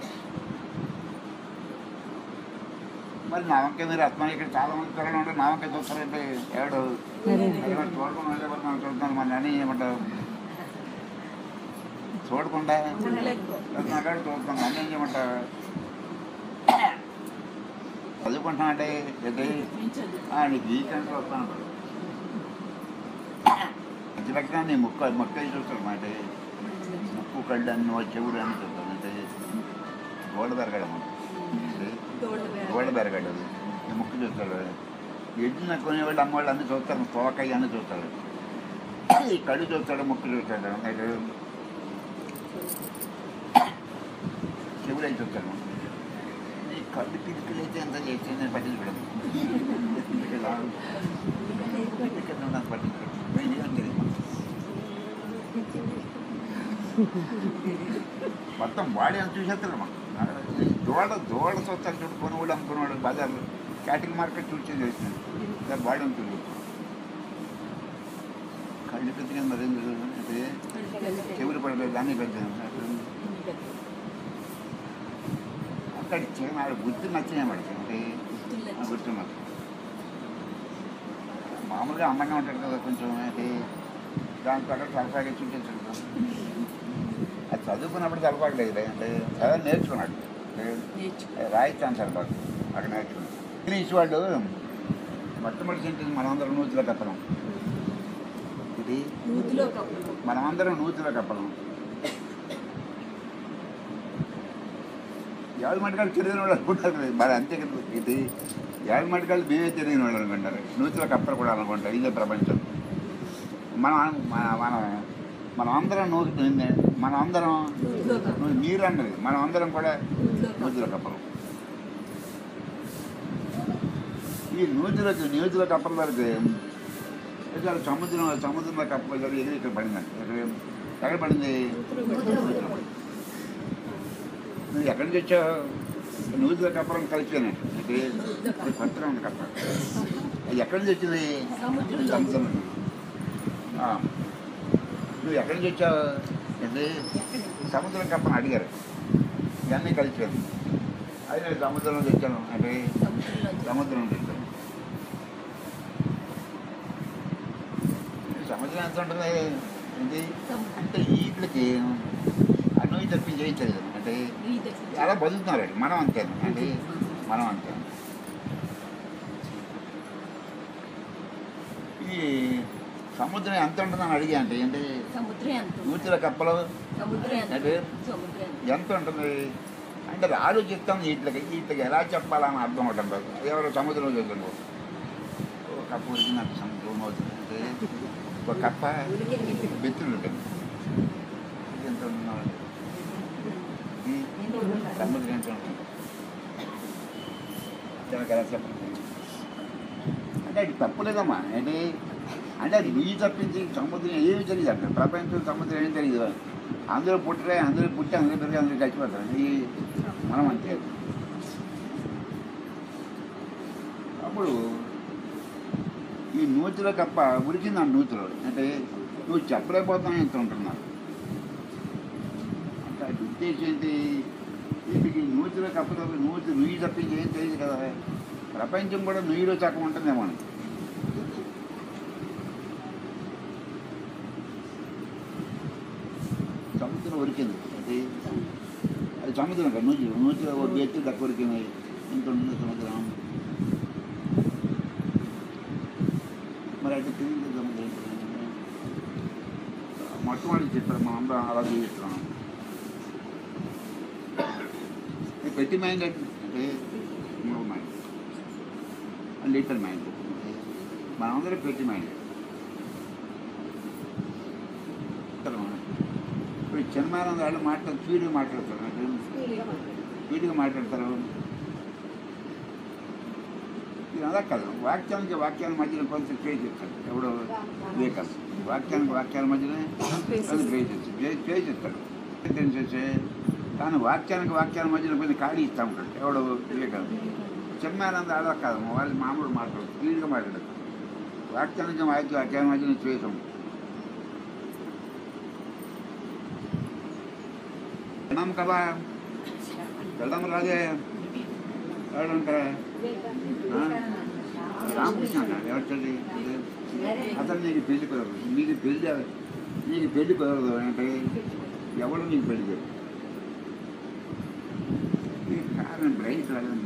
మరి నా వంక మీరు అత్మ ఇక్కడ చాలా మంది పిల్లలు ఉంటే నా వంక చూస్తారంటే ఎవడు ఎవడు చూడకుండా ఉండే వరకు మనం చూస్తున్నాను మన అని ఏమంటావు చూడకుండా నాకాడు చూస్తాను అన్నీ ఏం చేయమంటావు చదువుకుంటున్నా అంటే ఏంటి నేను చదువు ఆ, నీకు ఈ కంటే వస్తాను మంచి లక్షణం నీ ముక్క మొక్క చూస్తాడు మాట ముక్కు కళ్ళు అన్ని వచ్చి చెవుడు అని చూస్తాను అంటే గోడ పెరగడం తోడు గోడ పెరగడు ఈ ముక్కు చూస్తాడు ఎడ్జిన కొనేవాళ్ళు అమ్మవాళ్ళు అన్ని చూస్తారు తోకయ్య అన్ని చూస్తాడు ఈ కళ్ళు చూస్తాడు ముక్కు చూస్తాడు అయితే చెవుడు అని చూస్తాడు ఈ కళ్ళు పిడికిలు అయితే ఎంత చేసి నేను పట్టించుకోవడం నాకు పట్టించుకోవడం ఏం తెలియదు మొత్తం బాడీ అని చూసేస్తారు మనం దోడ దోడ చూస్తారు చూడు కొనుగోలు అమ్ముకునేవాడు బజార్లో క్యాటింగ్ మార్కెట్ చూసి చేసినాడు బాడీ అని చూడు కళ్ళు పెద్దగా మరి ఏం తెలియదు అంటే చెవులు పడలేదు దాన్ని పెద్దాను అక్కడ చేయనాడు గుర్తు నచ్చినాయి వాడికి అంటే ఆ గుర్తు నచ్చు మామూలుగా అందంగా ఉంటాడు కదా కొంచెం అయితే దాని ప్రకారం సరఫరాగా చూపించాడు కదా. అది చదువుకున్నప్పుడు చదవట్లేదు అంటే చదవ నేర్చుకున్నాడు అంటే రాయిస్తాను సరిపాటు అక్కడ నేర్చుకున్నాడు ఇంగ్లీష్ వాళ్ళు మొట్టమొదటి సెంటెన్స్ మనమందరం నూతిలో కప్పలం ఇది నూతిలో కప్పు మనమందరం నూతిలో కప్పలం ఎవరి మటుకాలు తిరిగిన వాళ్ళు అనుకుంటారు మరి అంతే కదా ఇది ఎవరి మటుకాలు మేమే తిరిగిన వాళ్ళు అనుకుంటారు నూతిలో కప్పలు కూడా అనుకుంటారు ఇదే ప్రపంచం మనం మన మన మనం అందరం నూతి మనం అందరం నూతిలో కప్పు నువ్వు నీరు అన్నది మనం అందరం కూడా నూతిలో కప్పు నూతిలో కప్పలు ఈ నూతిలోకి నూతిలో కప్పల వరకు ఇక్కడ సముద్రం సముద్రంలో కప్ప ఎగిరి ఇక్కడ పడిందండి ఇక్కడ ఎక్కడ పడింది నువ్వు ఎక్కడి నుంచి వచ్చావు నూతిలో కప్పలం కలిసిపోయినట్టు ఇది కొత్తగా ఉంది కప్ప అది ఎక్కడి నుంచి వచ్చింది సముద్రంలో. సముద్రం నుంచి. ఆ. నువ్వు ఎక్కడి నుంచి వచ్చావు ఇది సముద్రం కప్పని అడిగారు ఇవన్నీ కలిసిపోయింది అది నేను సముద్రం నుంచి వచ్చాను అంటే సముద్రంలో సముద్రం నుంచి వచ్చాను ఈ సముద్రం ఎంత ఉంటుంది ఏంటి అంటే వీటికి అన్నం తప్పించి ఏం తెలియదు అంటే ఇది అలా బతుకుతున్నారు మనం అంతే అంటే మనం అంతే ఈ సముద్రం ఎంత ఉంటుందని అడిగా అంటే ఏంటి సముద్రం ఎంత నూతిల కప్పలు సముద్రం ఎంత అంటే సముద్రం ఎంత? ఎంత ఉంటుంది అంటే అది ఆలోచిస్తాం వీటికి వీటికి ఎలా చెప్పాలని అర్థం అవటం లేదు ఎవరో సముద్రం చూద్దాం ఓ కప్ప ఉడికినట్టు సముద్రం అవుతుంది అంటే ఒక కప్ప బెత్తులు ఉంటుంది ఇది ఎంత ఉంటున్నాడు ఈ సముద్రం ఎంత ఉంటుంది దానికి ఎలా చెప్పండి అంటే అది తప్పులేదమ్మా ఏంటి అంటే అది నీ తప్పించి సముద్రం ఏమి తెలియదు అంటే ప్రపంచం సముద్రం ఏం తెలియదు అందరూ పుట్టరే అందరూ పుట్టి అందరూ పెరిగి అందరూ చచ్చిపోతారు ఈ మనం అంతే అప్పుడు ఈ నూతిలో కప్ప ఉరికింది ఆ నూతిలో అంటే నువ్వు చెప్పలేకపోతున్నావు ఎంత ఉంటున్నావు అంటే అది ఉద్దేశం ఏంటి వీటికి నూతిలో కప్ప నూతి నుయ్యి తప్పించి ఏం తెలియదు కదా ప్రపంచం కూడా నుయ్యిలో చక్కగా ఉంటుందేమో అని. సముద్రం ఉరికింది అది అది సముద్రం కదా నూతి నూతిలో ఒక ఎత్తు తక్కువ ఉరికింది ఇంత ఉంది సముద్రం మరి అయితే తెలియదు సముద్రం మొట్టమొదటి చెప్పారు మా అమ్మ అలా జీవిస్తున్నాం ఈ ప్రతి మైండ్ అంటే మూడు మైండ్ లిటిల్ మైండ్ మనందరం ప్రతి మైండ్ ఇప్పుడు చిన్నమానంద వాళ్ళు మాట్లాడు స్పీడ్గా మాట్లాడతారు నాకు స్పీడ్గా మాట్లాడతారు ఇది అలా కాదు వాక్యానికి వాక్యాల మధ్యన కొంచెం స్పేస్ ఇస్తాడు ఎవడో వివేకాలు వాక్యానికి వాక్యాల మధ్యనే కొంచెం స్పేస్ ఇస్తాడు స్పేస్ ఇస్తాడు తెలిసేసి తాను వాక్యానికి వాక్యాల మధ్యన కొంచెం ఖాళీ ఇస్తూ ఉంటాడు ఎవడో వివేకాలు చిన్నానంద అలా కాదు వాళ్ళు మామూలు మాట్లాడు స్పీడ్గా మాట్లాడతారు వాక్యానికి వాక్య వాక్యాల మధ్యన స్పేస్ ఉంటుంది విన్నాం కదా వెళ్దాం రాజే వెళ్ళడం కదా ఆ? రామకృష్ణ అన్నాడు ఎవరి అతను నీకు పెళ్లి కుదరదు నీకు పెళ్లి నీకు పెళ్లి కుదరదు అంటే ఎవరు నీకు పెళ్లి చేయరు ఈ కారణం బ్రైట్ రాలేదు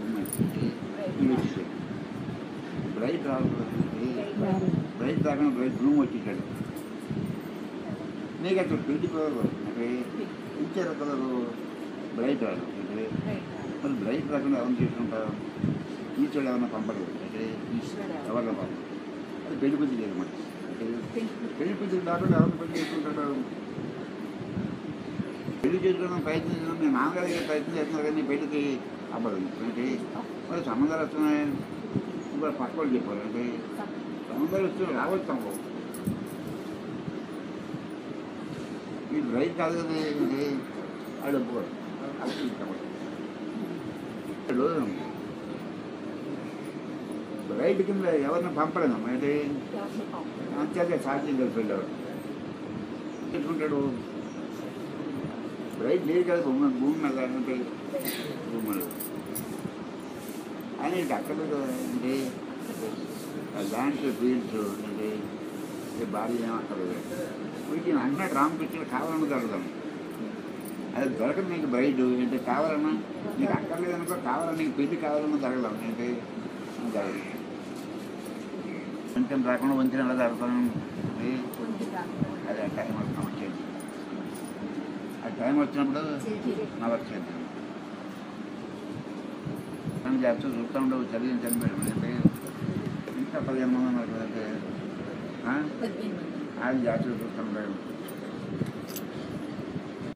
బ్రైట్ రాలేదు బ్రైట్ రాకుండా బ్రైట్ రూమ్ వచ్చేసాడు నీకు అసలు పెళ్లి కుదరదు అంటే ఇచ్చారు కలరు బ్రైట్ రాదు అంటే మరి బ్రైట్ రాకుండా ఎవరిని చేసుకుంటారు ఈశ్వరుడు ఏమన్నా పంపలేదు అంటే ఎవరిని పంపదు అది పెళ్లి కూతురు లేదు మరి అంటే పెళ్లి కూతురు కాకుండా ఎవరిని పెళ్లి చేసుకుంటాడు పెళ్లి చేసుకోవడం ప్రయత్నం చేస్తున్నాం మీ నాన్నగారు ఏదో ప్రయత్నం చేస్తున్నారు కానీ పెళ్లికి అవ్వదు అంటే మరి సంబంధాలు వస్తున్నాయి ఇప్పుడు పక్క వాళ్ళు చెప్పారు అంటే సంబంధాలు వస్తున్నాయి రావచ్చు అవ్వవు వీళ్ళు రైతు కాదు కదా ఇది వాళ్ళు ఒప్పుకోరు అది ఇష్టపడరు. వాళ్ళు రైతు కింద ఎవరిని పంపలేము అంటే అంతే సాధ్యం కలిసి వెళ్ళారు పెట్టుకుంటాడు రైతు లేదు కదా భూమి భూమి మీద అంటే భూమి మీద ఆయన ఇటు అక్కడ అంటే ల్యాండ్స్ ఫీల్డ్స్ అంటే ఇది భార్య ఏం అక్కర్లేదు వీటిని అంటున్నాడు రామకృష్ణుడు కావాలని దొరకదాం అది దొరకదు నీకు బయట ఏంటి కావాలన్నా నీకు అక్కర్లేదు అనుకో కావాలని నీకు పెళ్లి కావాలన్నా దొరకదాం ఏంటి జరగదు కొంచెం రాకుండా వంచిన ఎలా జరుగుతాను అది ఆ టైం వస్తాం వచ్చేది ఆ టైం వచ్చినప్పుడు నా వర్క్ చేద్దాం కానీ చేస్తూ చూస్తూ ఉండవు చదివిన చనిపోయాడు అంటే ఇంకా పదిహేను మంది ఉన్నారు అంటే ఆ? అది జాతర చూస్తూ ఉంటాడు